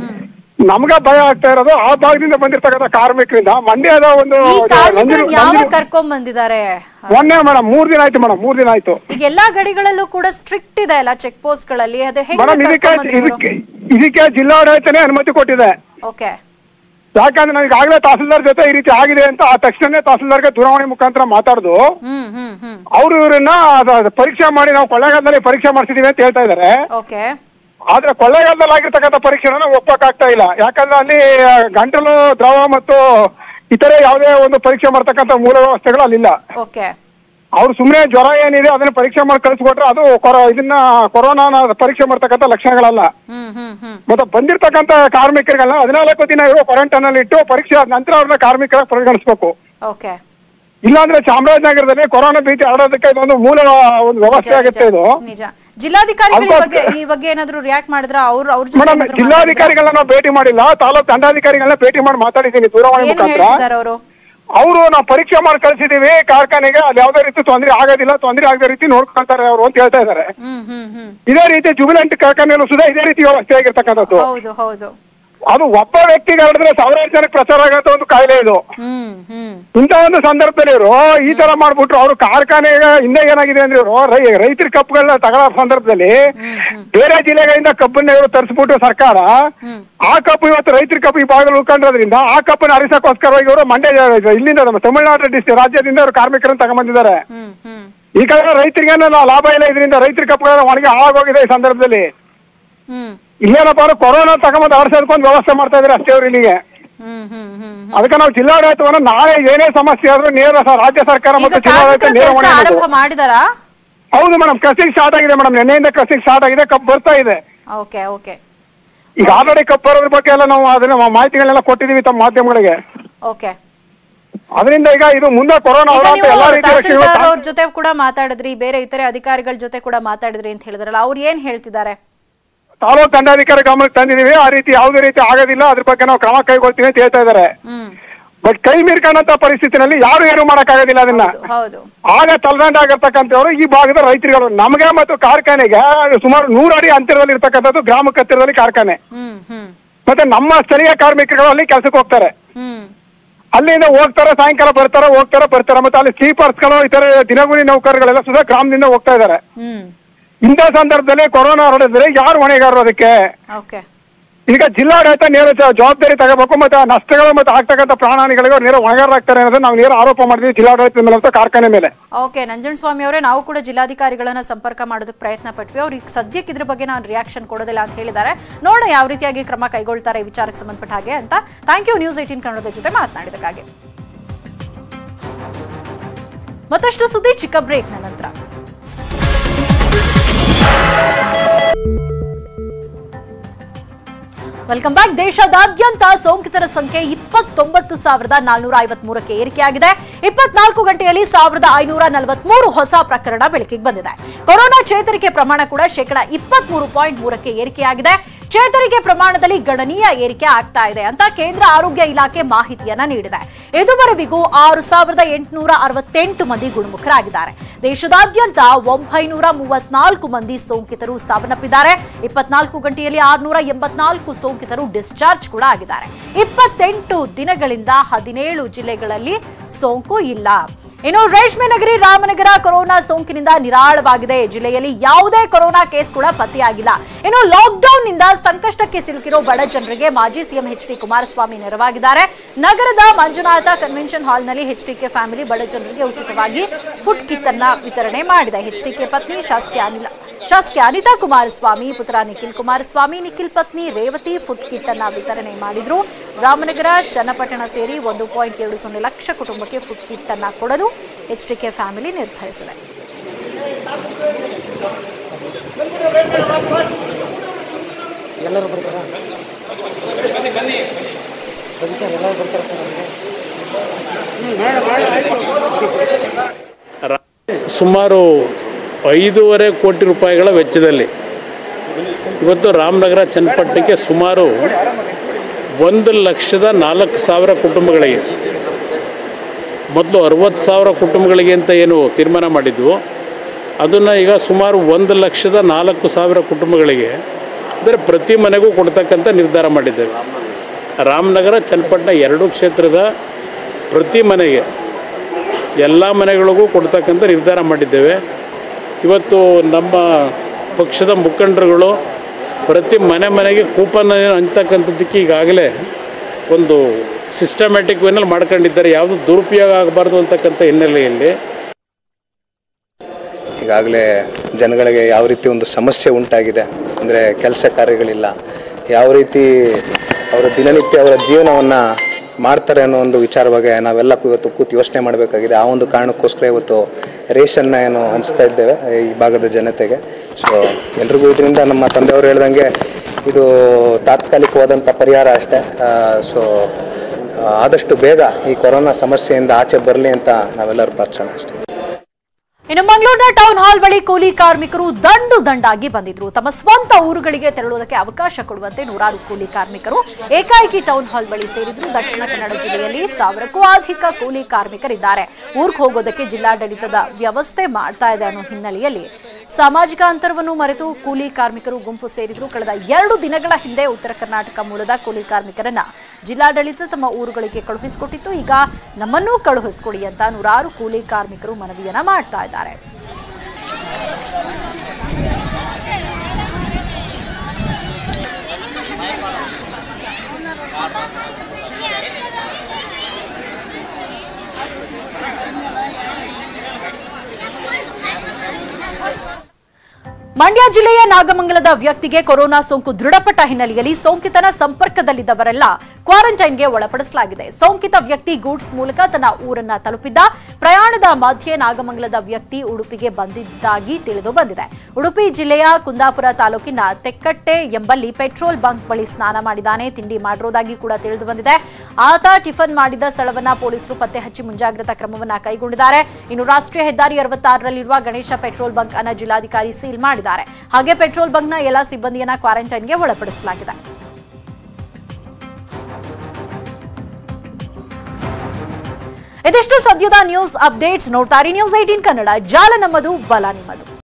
ನಮ್ಗ ಭಯ ಆಗ್ತಾ ಇರೋದು ಆ ಭಾಗದಿಂದ ಬಂದಿರ್ತಕ್ಕಂಥ ಕಾರ್ಮಿಕರಿಂದ ಮಂಡ್ಯದ ಒಂದು ಈ ಕಾರ್ಮಿಕರನ್ನ ನಂಜನ- ಯಾವಾಗ ನಂಜನ- ಕರ್ಕೊಂಡ್ ಬಂದಿದ್ದಾರೆ ಮೊನ್ನೆ ಮೇಡಮ್ ಮೂರ್ ದಿನ ಆಯ್ತು ಮೇಡಮ್ ಮೂರ್ ದಿನ ಆಯ್ತು ಈಗ ಎಲ್ಲಾ ಗಡಿಗಳಲ್ಲೂ ಕೂಡ ಸ್ಟ್ರಿಕ್ಟ್ ಇದೆ ಅಲ್ಲ ಚೆಕ್ ಪೋಸ್ಟ್ ಗಳಲ್ಲಿ ಅದೇ ಮೇಡಮ್ ಇದಕ್ಕೆ ಇದಕ್ಕೆ ಇದಕ್ಕೆ ಜಿಲ್ಲಾಡಳಿತನೇ ಅನುಮತಿ ಕೊಟ್ಟಿದೆ ಓಕೆ ಯಾಕಂದ್ರೆ ನಾವು ಈಗಾಗಲೇ ತಹಸೀಲ್ದಾರ್ ಜೊತೆ ಈ ರೀತಿ ಆಗಿದೆ ಅಂತ ಆ ತಕ್ಷಣನೇ ತಹಸೀಲ್ದಾರ್ಗೆ ದೂರವಾಣಿ ಮುಖಾಂತರ ಮಾತಾಡುದು ಹ್ಮ್ ಹ್ಮ್ ಹ್ಮ್ ಅವ್ರು ಇವ್ರನ್ನ ಅದ- ಅದ ಪರೀಕ್ಷೆ ಮಾಡಿ ನಾವು ಕೊಳ್ಳೇಗಾಲದಲ್ಲಿ ಪರೀಕ್ಷೆ ಮಾಡಿಸಿದೀವಿ ಅಂತ ಹೇಳ್ತಾ ಇದಾರೆ ಓಕೆ ಆದ್ರೆ ಕೊಳ್ಳೇಗಾಲದಲ್ಲಿ ಆಗಿರ್ತಕ್ಕಂಥ ಪರೀಕ್ಷೆನ ಒಪ್ಪಕ್ಕಾಗ್ತಾ ಇಲ್ಲ ಯಾಕಂದ್ರೆ ಅಲ್ಲಿ ಆ, ಗಂಟಲು ದ್ರವ ಮತ್ತು ಇತರೆ ಯಾವುದೇ ಒಂದು ಪರೀಕ್ಷೆ ಮಾಡ್ತಕ್ಕಂಥ ಮೂಲ ವ್ಯವಸ್ಥೆಗಳು ಅಲ್ಲಿಲ್ಲ ಓಕೆ ಅವ್ರು ಸುಮ್ಮನೆ ಜ್ವರ ಏನಿದೆ ಅದನ್ನ ಪರೀಕ್ಷೆ ಮಾಡಿ ಕಳಿಸ್ಕೊಟ್ರೆ ಅದು ಕೊರೋ ಇದನ್ನ ಕೊರೋನಾನ ಪರೀಕ್ಷೆ ಮಾಡ್ತಕ್ಕಂಥ ಲಕ್ಷಣಗಳಲ್ಲ ಹ್ಮ್ ಹ್ಮ್ ಹ್ಮ್ ಮತ್ತೆ ಬಂದಿರ್ತಕ್ಕಂಥ ಕಾರ್ಮಿಕರಿಗೆಲ್ಲ ಹದಿನಾಲ್ಕು ದಿನ ಇರೋ ಕ್ವಾರಂಟೈನ್ ಅಲ್ಲಿ ಇಟ್ಟು ಪರೀಕ್ಷೆ ಆದ ನಂತರ ಅವ್ರನ್ನ ಕಾರ್ಮಿಕರ ಪರಿಗಣಿಸಬೇಕು ಓಕೆ ಇಲ್ಲಾಂದ್ರೆ ಚಾಮರಾಜನಗರದಲ್ಲಿ ಕೊರೋನಾ ಭೀತಿ ಹರಡೋದಕ್ಕೆ ಇದೊಂದು ಮೂಲ ಒಂದು ವ್ಯವಸ್ಥೆ ಆಗುತ್ತೆ ಇದು ನಿಜ ಜಿಲ್ಲಾಧಿಕಾರಿಗಳು ಈ ಬಗ್ಗೆ ಅದಕ್ಕೋಸ್ಕರ- ಈ ಬಗ್ಗೆ ಏನಾದ್ರು ರಿಯಾಕ್ಟ್ ಮಾಡಿದ್ರ ಅವ್ರ ಅವ್ರ ಜೊತೆ ಮೇಡಮ್ ಏನಾದ್ರು ಜಿಲ್ಲಾಧಿಕಾರಿಗಳನ್ನ ನಾವು ಭೇಟಿ ಮಾಡಿಲ್ಲ ತಾಲೂಕು ದಂಡಾಧಿಕಾರಿಗಳನ್ನ ಭೇಟಿ ಮಾಡಿ ಮಾತಾಡಿದ್ದೀನಿ ದೂರವಾಣಿ ಮಾತಾಡಿದ್ರಾ? ಏನ್ ಮುಖಾಂತರ ಹೇಳ್ತಿದ್ದಾರೆ ಅವರು ಅವರು ನಾವು ಪರೀಕ್ಷೆ ಮಾಡಿ ಕಳ್ಸಿದೀವಿ ಕಾರ್ಖಾನೆಗೆ ಅಲ್ಲಿ ಯಾವುದೇ ರೀತಿ ತೊಂದರೆ ಆಗೋದಿಲ್ಲ ತೊಂದರೆ ಆಗದ ರೀತಿ ನೋಡ್ಕೊಳ್ತಾರೆ ಅವರು ಅಂತ ಹೇಳ್ತಾ ಇದ್ದಾರೆ ಹ್ಮ್ ಹ್ಮ್ ಹ್ಮ್ ಇದೇ ರೀತಿ ಜುಬಿಲೆಂಟ್ ಕಾರ್ಖಾನೆಯಲ್ಲೂ ಸುಧಾ ಇದೇ ರೀತಿ ವ್ಯವಸ್ಥೆ ಆಗಿರ್ತಕ್ಕಂಥದ್ದು ಹೌದು ಹೌದು ಅದು ಒಬ್ಬ ವ್ಯಕ್ತಿಗೆ ಹರಡಿದ್ರೆ ಸಾವಿರಾರು ಜನಕ್ಕೆ ಪ್ರಚಾರ ಆಗಂತ ಒಂದು ಕಾಯಿಲೆ ಇದು ಹ್ಮ್ ಹ್ಮ್ ಇಂಥ ಒಂದು ಸಂದರ್ಭದಲ್ಲಿ ಇವರು ಈ ತರ ಮಾಡ್ಬಿಟ್ರು ಅವರು ಕಾರ್ಖಾನೆ ಹಿಂದೆ ಏನಾಗಿದೆ ಅಂದ್ರೆ ಇವರು ರೈ ರೈತರ ಕಬ್ಬುಗಳನ್ನ ತಗೊಳ್ಳೋ ಸಂದರ್ಭದಲ್ಲಿ ಬೇರೆ ಜಿಲ್ಲೆಗಳಿಂದ ಕಬ್ಬನ್ನ ಇವರು ತರಿಸ್ಬಿಟ್ಟು ಸರ್ಕಾರ ಆ ಕಬ್ಬು ಇವತ್ತು ರೈತರ ಕಬ್ಬು ಈ ಭಾಗದಲ್ಲಿ ಉಳ್ಕೊಂಡಿರೋದ್ರಿಂದ ಆ ಕಬ್ಬನ್ನ ಹರಿಸಕ್ಕೋಸ್ಕರವಾಗಿ ಇವರು ಮಂಡ್ಯ ಇಲ್ಲಿಂದ ನಮ್ಮ ತಮಿಳುನಾಡು ಡಿಸ್ಟ್ರಿಕ್ಟ್ ರಾಜ್ಯದಿಂದ ಅವರು ಕಾರ್ಮಿಕರನ್ನು ತಗೊಂಡ್ಬಂದಿದ್ದಾರೆ ಹ್ಮ್ ಹ್ಮ್ ಈ ಕಡೆ ರೈತರಿಗೆ ಲಾಭ ಇಲ್ಲ ಇದರಿಂದ ರೈತರ ಕಬ್ಬುಗಳ ಒಣಗಿ ಹಾಳಾಗೋಗಿದೆ ಈ ಸಂದರ್ಭದಲ್ಲಿ ಹ್ಮ್ ಇಲ್ಲೇನಪ್ಪ ಅಂದ್ರೆ ಕೊರೋನಾ ತಗೊಂಬಂದು ಆಡ್ಸೋದಕ್ಕೊಂದು ವ್ಯವಸ್ಥೆ ಮಾಡ್ತಾ ಇದ್ದಾರೆ ಅಷ್ಟೇ ಅವ್ರು ಇಲ್ಲಿಗೆ ಹ್ಮ್ ಹ್ಮ್ ಹ್ಮ್ ಅದಕ್ಕೆ ನಾವು ಜಿಲ್ಲಾಡಳಿತವನ್ನ ನಾಳೆ ಏನೇ ಸಮಸ್ಯೆ ಆದ್ರೂ ನೇರ ಸ- ರಾಜ್ಯ ಸರ್ಕಾರ ಈಗ ಮತ್ತು ಜಿಲ್ಲಾಡಳಿತ ಕಾರ್ಮಿಕರ ನೇರ ಕೆಲಸ ಹೊಣೆ ಆರಂಭ ಮಾಡೋದು. ಮಾಡಿದಾರಾ ಹೌದು ಮೇಡಮ್ ಕಸಿಂಗ್ ಸ್ಟಾರ್ಟ್ ಆಗಿದೆ ಮೇಡಮ್ ನಿನ್ನೆಯಿಂದ ಕಸಿಂಗ್ ಸ್ಟಾರ್ಟ್ ಆಗಿದೆ ಕಪ್ ಬರ್ತಾ ಇದೆ ಓಕೆ ಓಕೆ ಈಗ ಆಲ್ರೆಡಿ ಕಪ್ ಬರೋದ್ರ ಬಗ್ಗೆ ಎಲ್ಲ ನಾವು ಅದನ್ನ ಮಾಹಿತಿಗಳನ್ನೆಲ್ಲ ಕೊಟ್ಟಿದೀವಿ ತಮ್ಮ ಮಾಧ್ಯಮಗಳಿಗೆ ಓಕೆ ಅದರಿಂದ ಈಗ ಇದು ಮುಂದೆ ಕೊರೋನಾ ಈಗ ಹೋರಾಟ ನೀವು ಎಲ್ಲಾ ರೀತಿಯ ತಹಸೀಲ್ದಾರ್ ವ್ಯಕ್ತಿಗಳು ಅವ್ರ ಜೊತೆ ಕೂಡ ಮಾತಾಡಿದ್ರಿ ಬೇರೆ ಇತರೆ ಅಧಿಕಾರಿಗಳ ಜೊತೆ ಕೂಡ ಮಾತಾಡಿದ್ರಿ ಅಂತ ಹೇಳಿದ್ರಲ್ಲ ಅವ್ರು ಏನ್ ಹೇಳ್ತಿದ್ದಾರೆ ತಾಲೂಕು ದಂಡಾಧಿಕಾರಿ ಗಮನಕ್ಕೆ ತಂದಿದೀವಿ ಆ ರೀತಿ ಯಾವುದೇ ರೀತಿ ಆಗೋದಿಲ್ಲ ಅದ್ರ ಬಗ್ಗೆ ನಾವು ಕ್ರಮ ಕೈಗೊಳ್ತೀವಿ ಅಂತ ಹೇಳ್ತಾ ಇದ್ದಾರೆ ಹ್ಮ್ ಬಟ್ ಕೈ ಮೀರ್ಕೊಂಡಂತ ಪರಿಸ್ಥಿತಿನಲ್ಲಿ ಯಾರು ಏನು ಮಾಡಕ್ಕಾಗೋದಿಲ್ಲ ಅದನ್ನ ಹೌದು ಆಗ ತಲೆದಂಡ ಆಗಿರ್ತಕ್ಕಂಥವ್ರು ಈ ಭಾಗದ ರೈತರುಗಳು ನಮಗೆ ಮತ್ತು ಕಾರ್ಖಾನೆಗೆ ಸುಮಾರು ನೂರು ಅಡಿ ಅಂತರದಲ್ಲಿ ಇರ್ತಕ್ಕಂಥದ್ದು ಗ್ರಾಮಕ್ಕೆ ಹತ್ತಿರದಲ್ಲಿ ಕಾರ್ಖಾನೆ ಹ್ಮ್ ಹ್ಮ್ ಮತ್ತೆ ನಮ್ಮ ಸ್ಥಳೀಯ ಕಾರ್ಮಿಕರು ಅಲ್ಲಿ ಕೆಲಸಕ್ಕೆ ಹೋಗ್ತಾರೆ ಹ್ಮ್ ಅಲ್ಲಿಂದ ಹೋಗ್ತಾರೆ ಸಾಯಂಕಾಲ ಬರ್ತಾರೆ ಹೋಗ್ತಾರೆ ಬರ್ತಾರೆ ಮತ್ತೆ ಅಲ್ಲಿ ಸ್ಲೀಪರ್ಸ್ಗಳು ಇತರ ದಿನಗೂಲಿ ನೌಕರಗಳೆಲ್ಲ ಸುಧಾ ಗ್ರಾಮದಿಂದ ಹೋಗ್ತಾ ಇದ್ದಾರೆ ಹ್ಮ್ ಇಂಥ ಸಂದರ್ಭದಲ್ಲಿ ಕೊರೋನಾ ಹರಡಿದ್ರೆ ಯಾರು ಹೊಣೆಗಾರರು ಅದಕ್ಕೆ ಓಕೆ ಈಗ ಜಿಲ್ಲಾಡಳಿತ ನೇರ ಜ- ಜವಾಬ್ದಾರಿ ತಗೋಬೇಕು ಮತ್ತೆ ಆ ನಷ್ಟಗಳು ಮತ್ತೆ ಆಗ್ತಕ್ಕಂಥ ಪ್ರಾಣಹಾನಿಗಳಿಗೆ ಅವ್ರು ನೇರ ಹೊಣೆಗಾರರಾಗ್ತಾರೆ ಅನ್ನೋದನ್ನ ನಾವು ನೇರ ಆರೋಪ ಮಾಡಿದ್ವಿ ಜಿಲ್ಲಾಡಳಿತದ ಮೇಲೆ ಮತ್ತು ಕಾರ್ಖಾನೆ ಮೇಲೆ ಓಕೆ ನಂಜನಸ್ವಾಮಿ ಅವರೇ ನಾವು ಕೂಡ ಜಿಲ್ಲಾಧಿಕಾರಿಗಳನ್ನ ಸಂಪರ್ಕ ಮಾಡೋದಕ್ಕೆ ಪ್ರಯತ್ನ ಪಟ್ವಿ ಅವ್ರು ಈಗ ಸದ್ಯಕ್ಕೆ ಇದ್ರ ಬಗ್ಗೆ ನಾನು ರಿಯಾಕ್ಷನ್ ಕೊಡೋದಿಲ್ಲ ಅಂತ ಹೇಳಿದ್ದಾರೆ ನೋಡೋಣ ಯಾವ ರೀತಿಯಾಗಿ ಕ್ರಮ ಕೈಗೊಳ್ತಾರೆ ಈ ವಿಚಾರಕ್ಕೆ ಸಂಬಂಧಪಟ್ಟ ಹಾಗೆ ಅಂತ ಥ್ಯಾಂಕ್ ಯು ನ್ಯೂಸ್ ಏಟೀನ್ ಕನ್ನಡದ ಜೊತೆ ಮಾತನಾಡಿದಕ್ಕಾಗಿ ಮತ್ತಷ್ಟು ಸುದ್ದಿ ಚಿಕ್ಕ ಬ್ರೇಕ್ನ ನಂತರ ವೆಲ್ಕಮ್ ಬ್ಯಾಕ್ ದೇಶದಾದ್ಯಂತ ಸೋಂಕಿತರ ಸಂಖ್ಯೆ ಇಪ್ಪತ್ತೊಂಬತ್ತು ಸಾವಿರದ ನಾಲ್ನೂರ ಐವತ್ಮೂರಕ್ಕೆ ಏರಿಕೆಯಾಗಿದೆ ಇಪ್ಪತ್ನಾಲ್ಕು ಗಂಟೆಯಲ್ಲಿ ಸಾವಿರದ ಐನೂರ ನಲವತ್ಮೂರು ಹೊಸ ಪ್ರಕರಣ ಬೆಳಕಿಗೆ ಬಂದಿದೆ ಕೊರೋನಾ ಚೇತರಿಕೆ ಪ್ರಮಾಣ ಕೂಡ ಶೇಕಡ ಇಪ್ಪತ್ಮೂರು ಪಾಯಿಂಟ್ ಮೂರಕ್ಕೆ ಏರಿಕೆಯಾಗಿದೆ ಚೇತರಿಕೆ ಪ್ರಮಾಣದಲ್ಲಿ ಗಣನೀಯ ಏರಿಕೆ ಆಗ್ತಾ ಇದೆ ಅಂತ ಕೇಂದ್ರ ಆರೋಗ್ಯ ಇಲಾಖೆ ಮಾಹಿತಿಯನ್ನ ನೀಡಿದೆ ಇದುವರೆವಿಗೂ ಆರು ಸಾವಿರದ ಎಂಟುನೂರ ಅರವತ್ತೆಂಟು ಮಂದಿ ಗುಣಮುಖರಾಗಿದ್ದಾರೆ ದೇಶದಾದ್ಯಂತ ಒಂಬೈನೂರ ಮೂವತ್ನಾಲ್ಕು ಮಂದಿ ಸೋಂಕಿತರು ಸಾವನ್ನಪ್ಪಿದ್ದಾರೆ ಇಪ್ಪತ್ನಾಲ್ಕು ಗಂಟೆಯಲ್ಲಿ ಆರ್ನೂರ ಎಂಬತ್ನಾಲ್ಕು ಸೋಂಕಿತರು ಡಿಸ್ಚಾರ್ಜ್ ಕೂಡ ಆಗಿದ್ದಾರೆ ಇಪ್ಪತ್ತೆಂಟು ದಿನಗಳಿಂದ ಹದಿನೇಳು ಜಿಲ್ಲೆಗಳಲ್ಲಿ ಸೋಂಕು ಇಲ್ಲ ಇನ್ನು ರೇಷ್ಮೆ ನಗರಿ ರಾಮನಗರ ಕೊರೋನಾ ಸೋಂಕಿನಿಂದ ನಿರಾಳವಾಗಿದೆ ಜಿಲ್ಲೆಯಲ್ಲಿ ಯಾವುದೇ ಕೊರೋನಾ ಕೇಸ್ ಕೂಡ ಪತ್ತೆಯಾಗಿಲ್ಲ ಇನ್ನು ಲಾಕ್ಡೌನ್ ನಿಂದ ಸಂಕಷ್ಟಕ್ಕೆ ಸಿಲುಕಿರೋ ಬಡ ಜನರಿಗೆ ಮಾಜಿ ಸಿಎಂ ಎಚ್ ಡಿ ಕುಮಾರಸ್ವಾಮಿ ನೆರವಾಗಿದ್ದಾರೆ ನಗರದ ಮಂಜುನಾಥ ಕನ್ವೆನ್ಷನ್ ಹಾಲ್ನಲ್ಲಿ ಎಚ್ಡಿಕೆ ಫ್ಯಾಮಿಲಿ ಬಡ ಜನರಿಗೆ ಉಚಿತವಾಗಿ ಫುಡ್ ಕಿಟ್ ಅನ್ನ ವಿತರಣೆ ಮಾಡಿದೆ ಎಚ್ಡಿಕೆ ಪತ್ನಿ ಶಾಸಕಿ ಅನಿಲ ಶಾಸಕಿ ಅನಿತಾ ಕುಮಾರಸ್ವಾಮಿ ಪುತ್ರ ನಿಖಿಲ್ ಕುಮಾರಸ್ವಾಮಿ ನಿಖಿಲ್ ಪತ್ನಿ ರೇವತಿ ಫುಡ್ ಕಿಟ್ ಅನ್ನ ವಿತರಣೆ ಮಾಡಿದ್ರು ರಾಮನಗರ ಚನ್ನಪಟ್ಟಣ ಸೇರಿ ಒಂದು ಪಾಯಿಂಟ್ ಎರಡು ಸೊನ್ನೆ ಲಕ್ಷ ಕುಟುಂಬಕ್ಕೆ ಫುಡ್ ಕಿಟ್ ಅನ್ನ ಕೊಡಲು ಎಚ್ಡಿಕೆ ಫ್ಯಾಮಿಲಿ ನಿರ್ಧರಿಸಿದೆ ಸುಮಾರು ಐದೂವರೆ ಕೋಟಿ ರೂಪಾಯಿಗಳ ವೆಚ್ಚದಲ್ಲಿ ಇವತ್ತು ರಾಮನಗರ ಚನ್ನಪಟ್ಟಣಕ್ಕೆ ಸುಮಾರು ಒಂದು ಲಕ್ಷದ ನಾಲ್ಕು ಸಾವಿರ ಕುಟುಂಬಗಳಿಗೆ ಮೊದಲು ಅರವತ್ತು ಸಾವಿರ ಕುಟುಂಬಗಳಿಗೆ ಅಂತ ಏನು ತೀರ್ಮಾನ ಮಾಡಿದ್ವು ಅದನ್ನು ಈಗ ಸುಮಾರು ಒಂದು ಲಕ್ಷದ ನಾಲ್ಕು ಸಾವಿರ ಕುಟುಂಬಗಳಿಗೆ ಅಂದರೆ ಪ್ರತಿ ಮನೆಗೂ ಕೊಡ್ತಕ್ಕಂಥ ನಿರ್ಧಾರ ಮಾಡಿದ್ದೇವೆ ರಾಮನಗರ ಚನ್ನಪಟ್ಟಣ ಎರಡೂ ಕ್ಷೇತ್ರದ ಪ್ರತಿ ಮನೆಗೆ ಎಲ್ಲ ಮನೆಗಳಿಗೂ ಕೊಡ್ತಕ್ಕಂಥ ನಿರ್ಧಾರ ಮಾಡಿದ್ದೇವೆ ಇವತ್ತು ನಮ್ಮ ಪಕ್ಷದ ಮುಖಂಡರುಗಳು ಪ್ರತಿ ಮನೆ ಮನೆಗೆ ಕೂಪನ್ ಹಂಚ್ತಕ್ಕಂಥದ್ದಕ್ಕೆ ಈಗಾಗಲೇ ಒಂದು ಸಿಸ್ಟಮ್ಯಾಟಿಕ್ ವೇನಲ್ಲಿ ಮಾಡ್ಕೊಂಡಿದ್ದಾರೆ ಯಾವುದು ದುರುಪಯೋಗ ಆಗಬಾರ್ದು ಅಂತಕ್ಕಂಥ ಹಿನ್ನೆಲೆಯಲ್ಲಿ ಈಗಾಗಲೇ ಜನಗಳಿಗೆ ಯಾವ ರೀತಿ ಒಂದು ಸಮಸ್ಯೆ ಉಂಟಾಗಿದೆ ಅಂದರೆ ಕೆಲಸ ಕಾರ್ಯಗಳಿಲ್ಲ ಯಾವ ರೀತಿ ಅವರ ದಿನನಿತ್ಯ ಅವರ ಜೀವನವನ್ನು ಮಾಡ್ತಾರೆ ಅನ್ನೋ ಒಂದು ವಿಚಾರವಾಗಿ ನಾವೆಲ್ಲ ಕು- ಇವತ್ತು ಕೂತು ಯೋಚನೆ ಮಾಡಬೇಕಾಗಿದೆ ಆ ಒಂದು ಕಾರಣಕ್ಕೋಸ್ಕರ ಇವತ್ತು ರೇಷನ್ನ ಏನು ಹಂಚ್ತಾ ಇದ್ದೇವೆ ಈ ಭಾಗದ ಜನತೆಗೆ ಸೊ ಎಲ್ರಿಗೂ ಇದರಿಂದ ನಮ್ಮ ತಂದೆಯವರು ಹೇಳ್ದಂಗೆ ಇದು ತಾತ್ಕಾಲಿಕವಾದಂಥ ಪರಿಹಾರ ಅಷ್ಟೇ ಸೊ ಆದಷ್ಟು ಬೇಗ ಈ ಕೊರೋನಾ ಸಮಸ್ಯೆಯಿಂದ ಆಚೆ ಬರಲಿ ಅಂತ ನಾವೆಲ್ಲರೂ ಪ್ರಾರ್ಥನೆ ಅಷ್ಟೇ ಇನ್ನು ಮಂಗಳೂರಿನ ಟೌನ್ ಹಾಲ್ ಬಳಿ ಕೂಲಿ ಕಾರ್ಮಿಕರು ದಂಡು ದಂಡಾಗಿ ಬಂದಿದ್ರು ತಮ್ಮ ಸ್ವಂತ ಊರುಗಳಿಗೆ ತೆರಳುವುದಕ್ಕೆ ಅವಕಾಶ ಕೊಡುವಂತೆ ನೂರಾರು ಕೂಲಿ ಕಾರ್ಮಿಕರು ಏಕಾಏಕಿ ಟೌನ್ ಹಾಲ್ ಬಳಿ ಸೇರಿದ್ರು ದಕ್ಷಿಣ ಕನ್ನಡ ಜಿಲ್ಲೆಯಲ್ಲಿ ಸಾವಿರಕ್ಕೂ ಅಧಿಕ ಕೂಲಿ ಕಾರ್ಮಿಕರಿದ್ದಾರೆ ಊರ್ಗ್ ಹೋಗೋದಕ್ಕೆ ಜಿಲ್ಲಾಡಳಿತದ ವ್ಯವಸ್ಥೆ ಮಾಡ್ತಾ ಇದೆ ಅನ್ನೋ ಹಿನ್ನೆಲೆಯಲ್ಲಿ ಸಾಮಾಜಿಕ ಅಂತರವನ್ನು ಮರೆತು ಕೂಲಿ ಕಾರ್ಮಿಕರು ಗುಂಪು ಸೇರಿದ್ರು ಕಳೆದ ಎರಡು ದಿನಗಳ ಹಿಂದೆ ಉತ್ತರ ಕರ್ನಾಟಕ ಮೂಲದ ಕೂಲಿ ಕಾರ್ಮಿಕರನ್ನ ಜಿಲ್ಲಾಡಳಿತ ತಮ್ಮ ಊರುಗಳಿಗೆ ಕಳುಹಿಸಿಕೊಟ್ಟಿತ್ತು ಈಗ ನಮ್ಮನ್ನೂ ಕಳುಹಿಸಿಕೊಡಿ ಅಂತ ನೂರಾರು ಕೂಲಿ ಕಾರ್ಮಿಕರು ಮನವಿಯನ್ನ ಮಾಡ್ತಾ ಇದ್ದಾರೆ ಮಂಡ್ಯ ಜಿಲ್ಲೆಯ ನಾಗಮಂಗಲದ ವ್ಯಕ್ತಿಗೆ ಕೊರೋನಾ ಸೋಂಕು ದೃಢಪಟ್ಟ ಹಿನ್ನೆಲೆಯಲ್ಲಿ ಸೋಂಕಿತನ ಸಂಪರ್ಕದಲ್ಲಿದ್ದವರೆಲ್ಲ ಕ್ವಾರಂಟೈನ್ಗೆ ಒಳಪಡಿಸಲಾಗಿದೆ ಸೋಂಕಿತ ವ್ಯಕ್ತಿ ಗೂಡ್ಸ್ ಮೂಲಕ ತನ್ನ ಊರನ್ನ ತಲುಪಿದ್ದ ಪ್ರಯಾಣದ ಮಧ್ಯೆ ನಾಗಮಂಗಲದ ವ್ಯಕ್ತಿ ಉಡುಪಿಗೆ ಬಂದಿದ್ದಾಗಿ ತಿಳಿದು ಬಂದಿದೆ ಉಡುಪಿ ಜಿಲ್ಲೆಯ ಕುಂದಾಪುರ ತಾಲೂಕಿನ ತೆಕ್ಕಟ್ಟೆ ಎಂಬಲ್ಲಿ ಪೆಟ್ರೋಲ್ ಬಂಕ್ ಬಳಿ ಸ್ನಾನ ಮಾಡಿದಾನೆ ತಿಂಡಿ ಮಾಡಿರೋದಾಗಿ ಕೂಡ ತಿಳಿದು ಬಂದಿದೆ ಆತ ಟಿಫನ್ ಮಾಡಿದ ಸ್ಥಳವನ್ನ ಪೊಲೀಸರು ಪತ್ತೆ ಹಚ್ಚಿ ಮುಂಜಾಗ್ರತಾ ಕ್ರಮವನ್ನ ಕೈಗೊಂಡಿದ್ದಾರೆ ಇನ್ನು ರಾಷ್ಟ್ರೀಯ ಹೆದ್ದಾರಿ ಅರವತ್ತಾರರಲ್ಲಿರುವ ಗಣೇಶ ಪೆಟ್ರೋಲ್ ಬಂಕ್ ಅನ್ನ ಜಿಲ್ಲಾಧಿಕಾರಿ ಸೀಲ್ ಮಾಡಿದ್ದಾರೆ ಹಾಗೆ ಪೆಟ್ರೋಲ್ ಬಂಕ್ನ ಎಲ್ಲಾ ಸಿಬ್ಬಂದಿಯನ್ನ ಕ್ವಾರಂಟೈನ್ಗೆ ಒಳಪಡಿಸಲಾಗಿದೆ ಇದಿಷ್ಟು ಸದ್ಯದ ನ್ಯೂಸ್ ಅಪ್ಡೇಟ್ಸ್ ನೋಡ್ತಾರೆ ನ್ಯೂಸ್ ಏಟೀನ್ ಕನ್ನಡ ಜಾಲ ನಮ್ಮದು ಬಲ ನಿಮ್ಮದು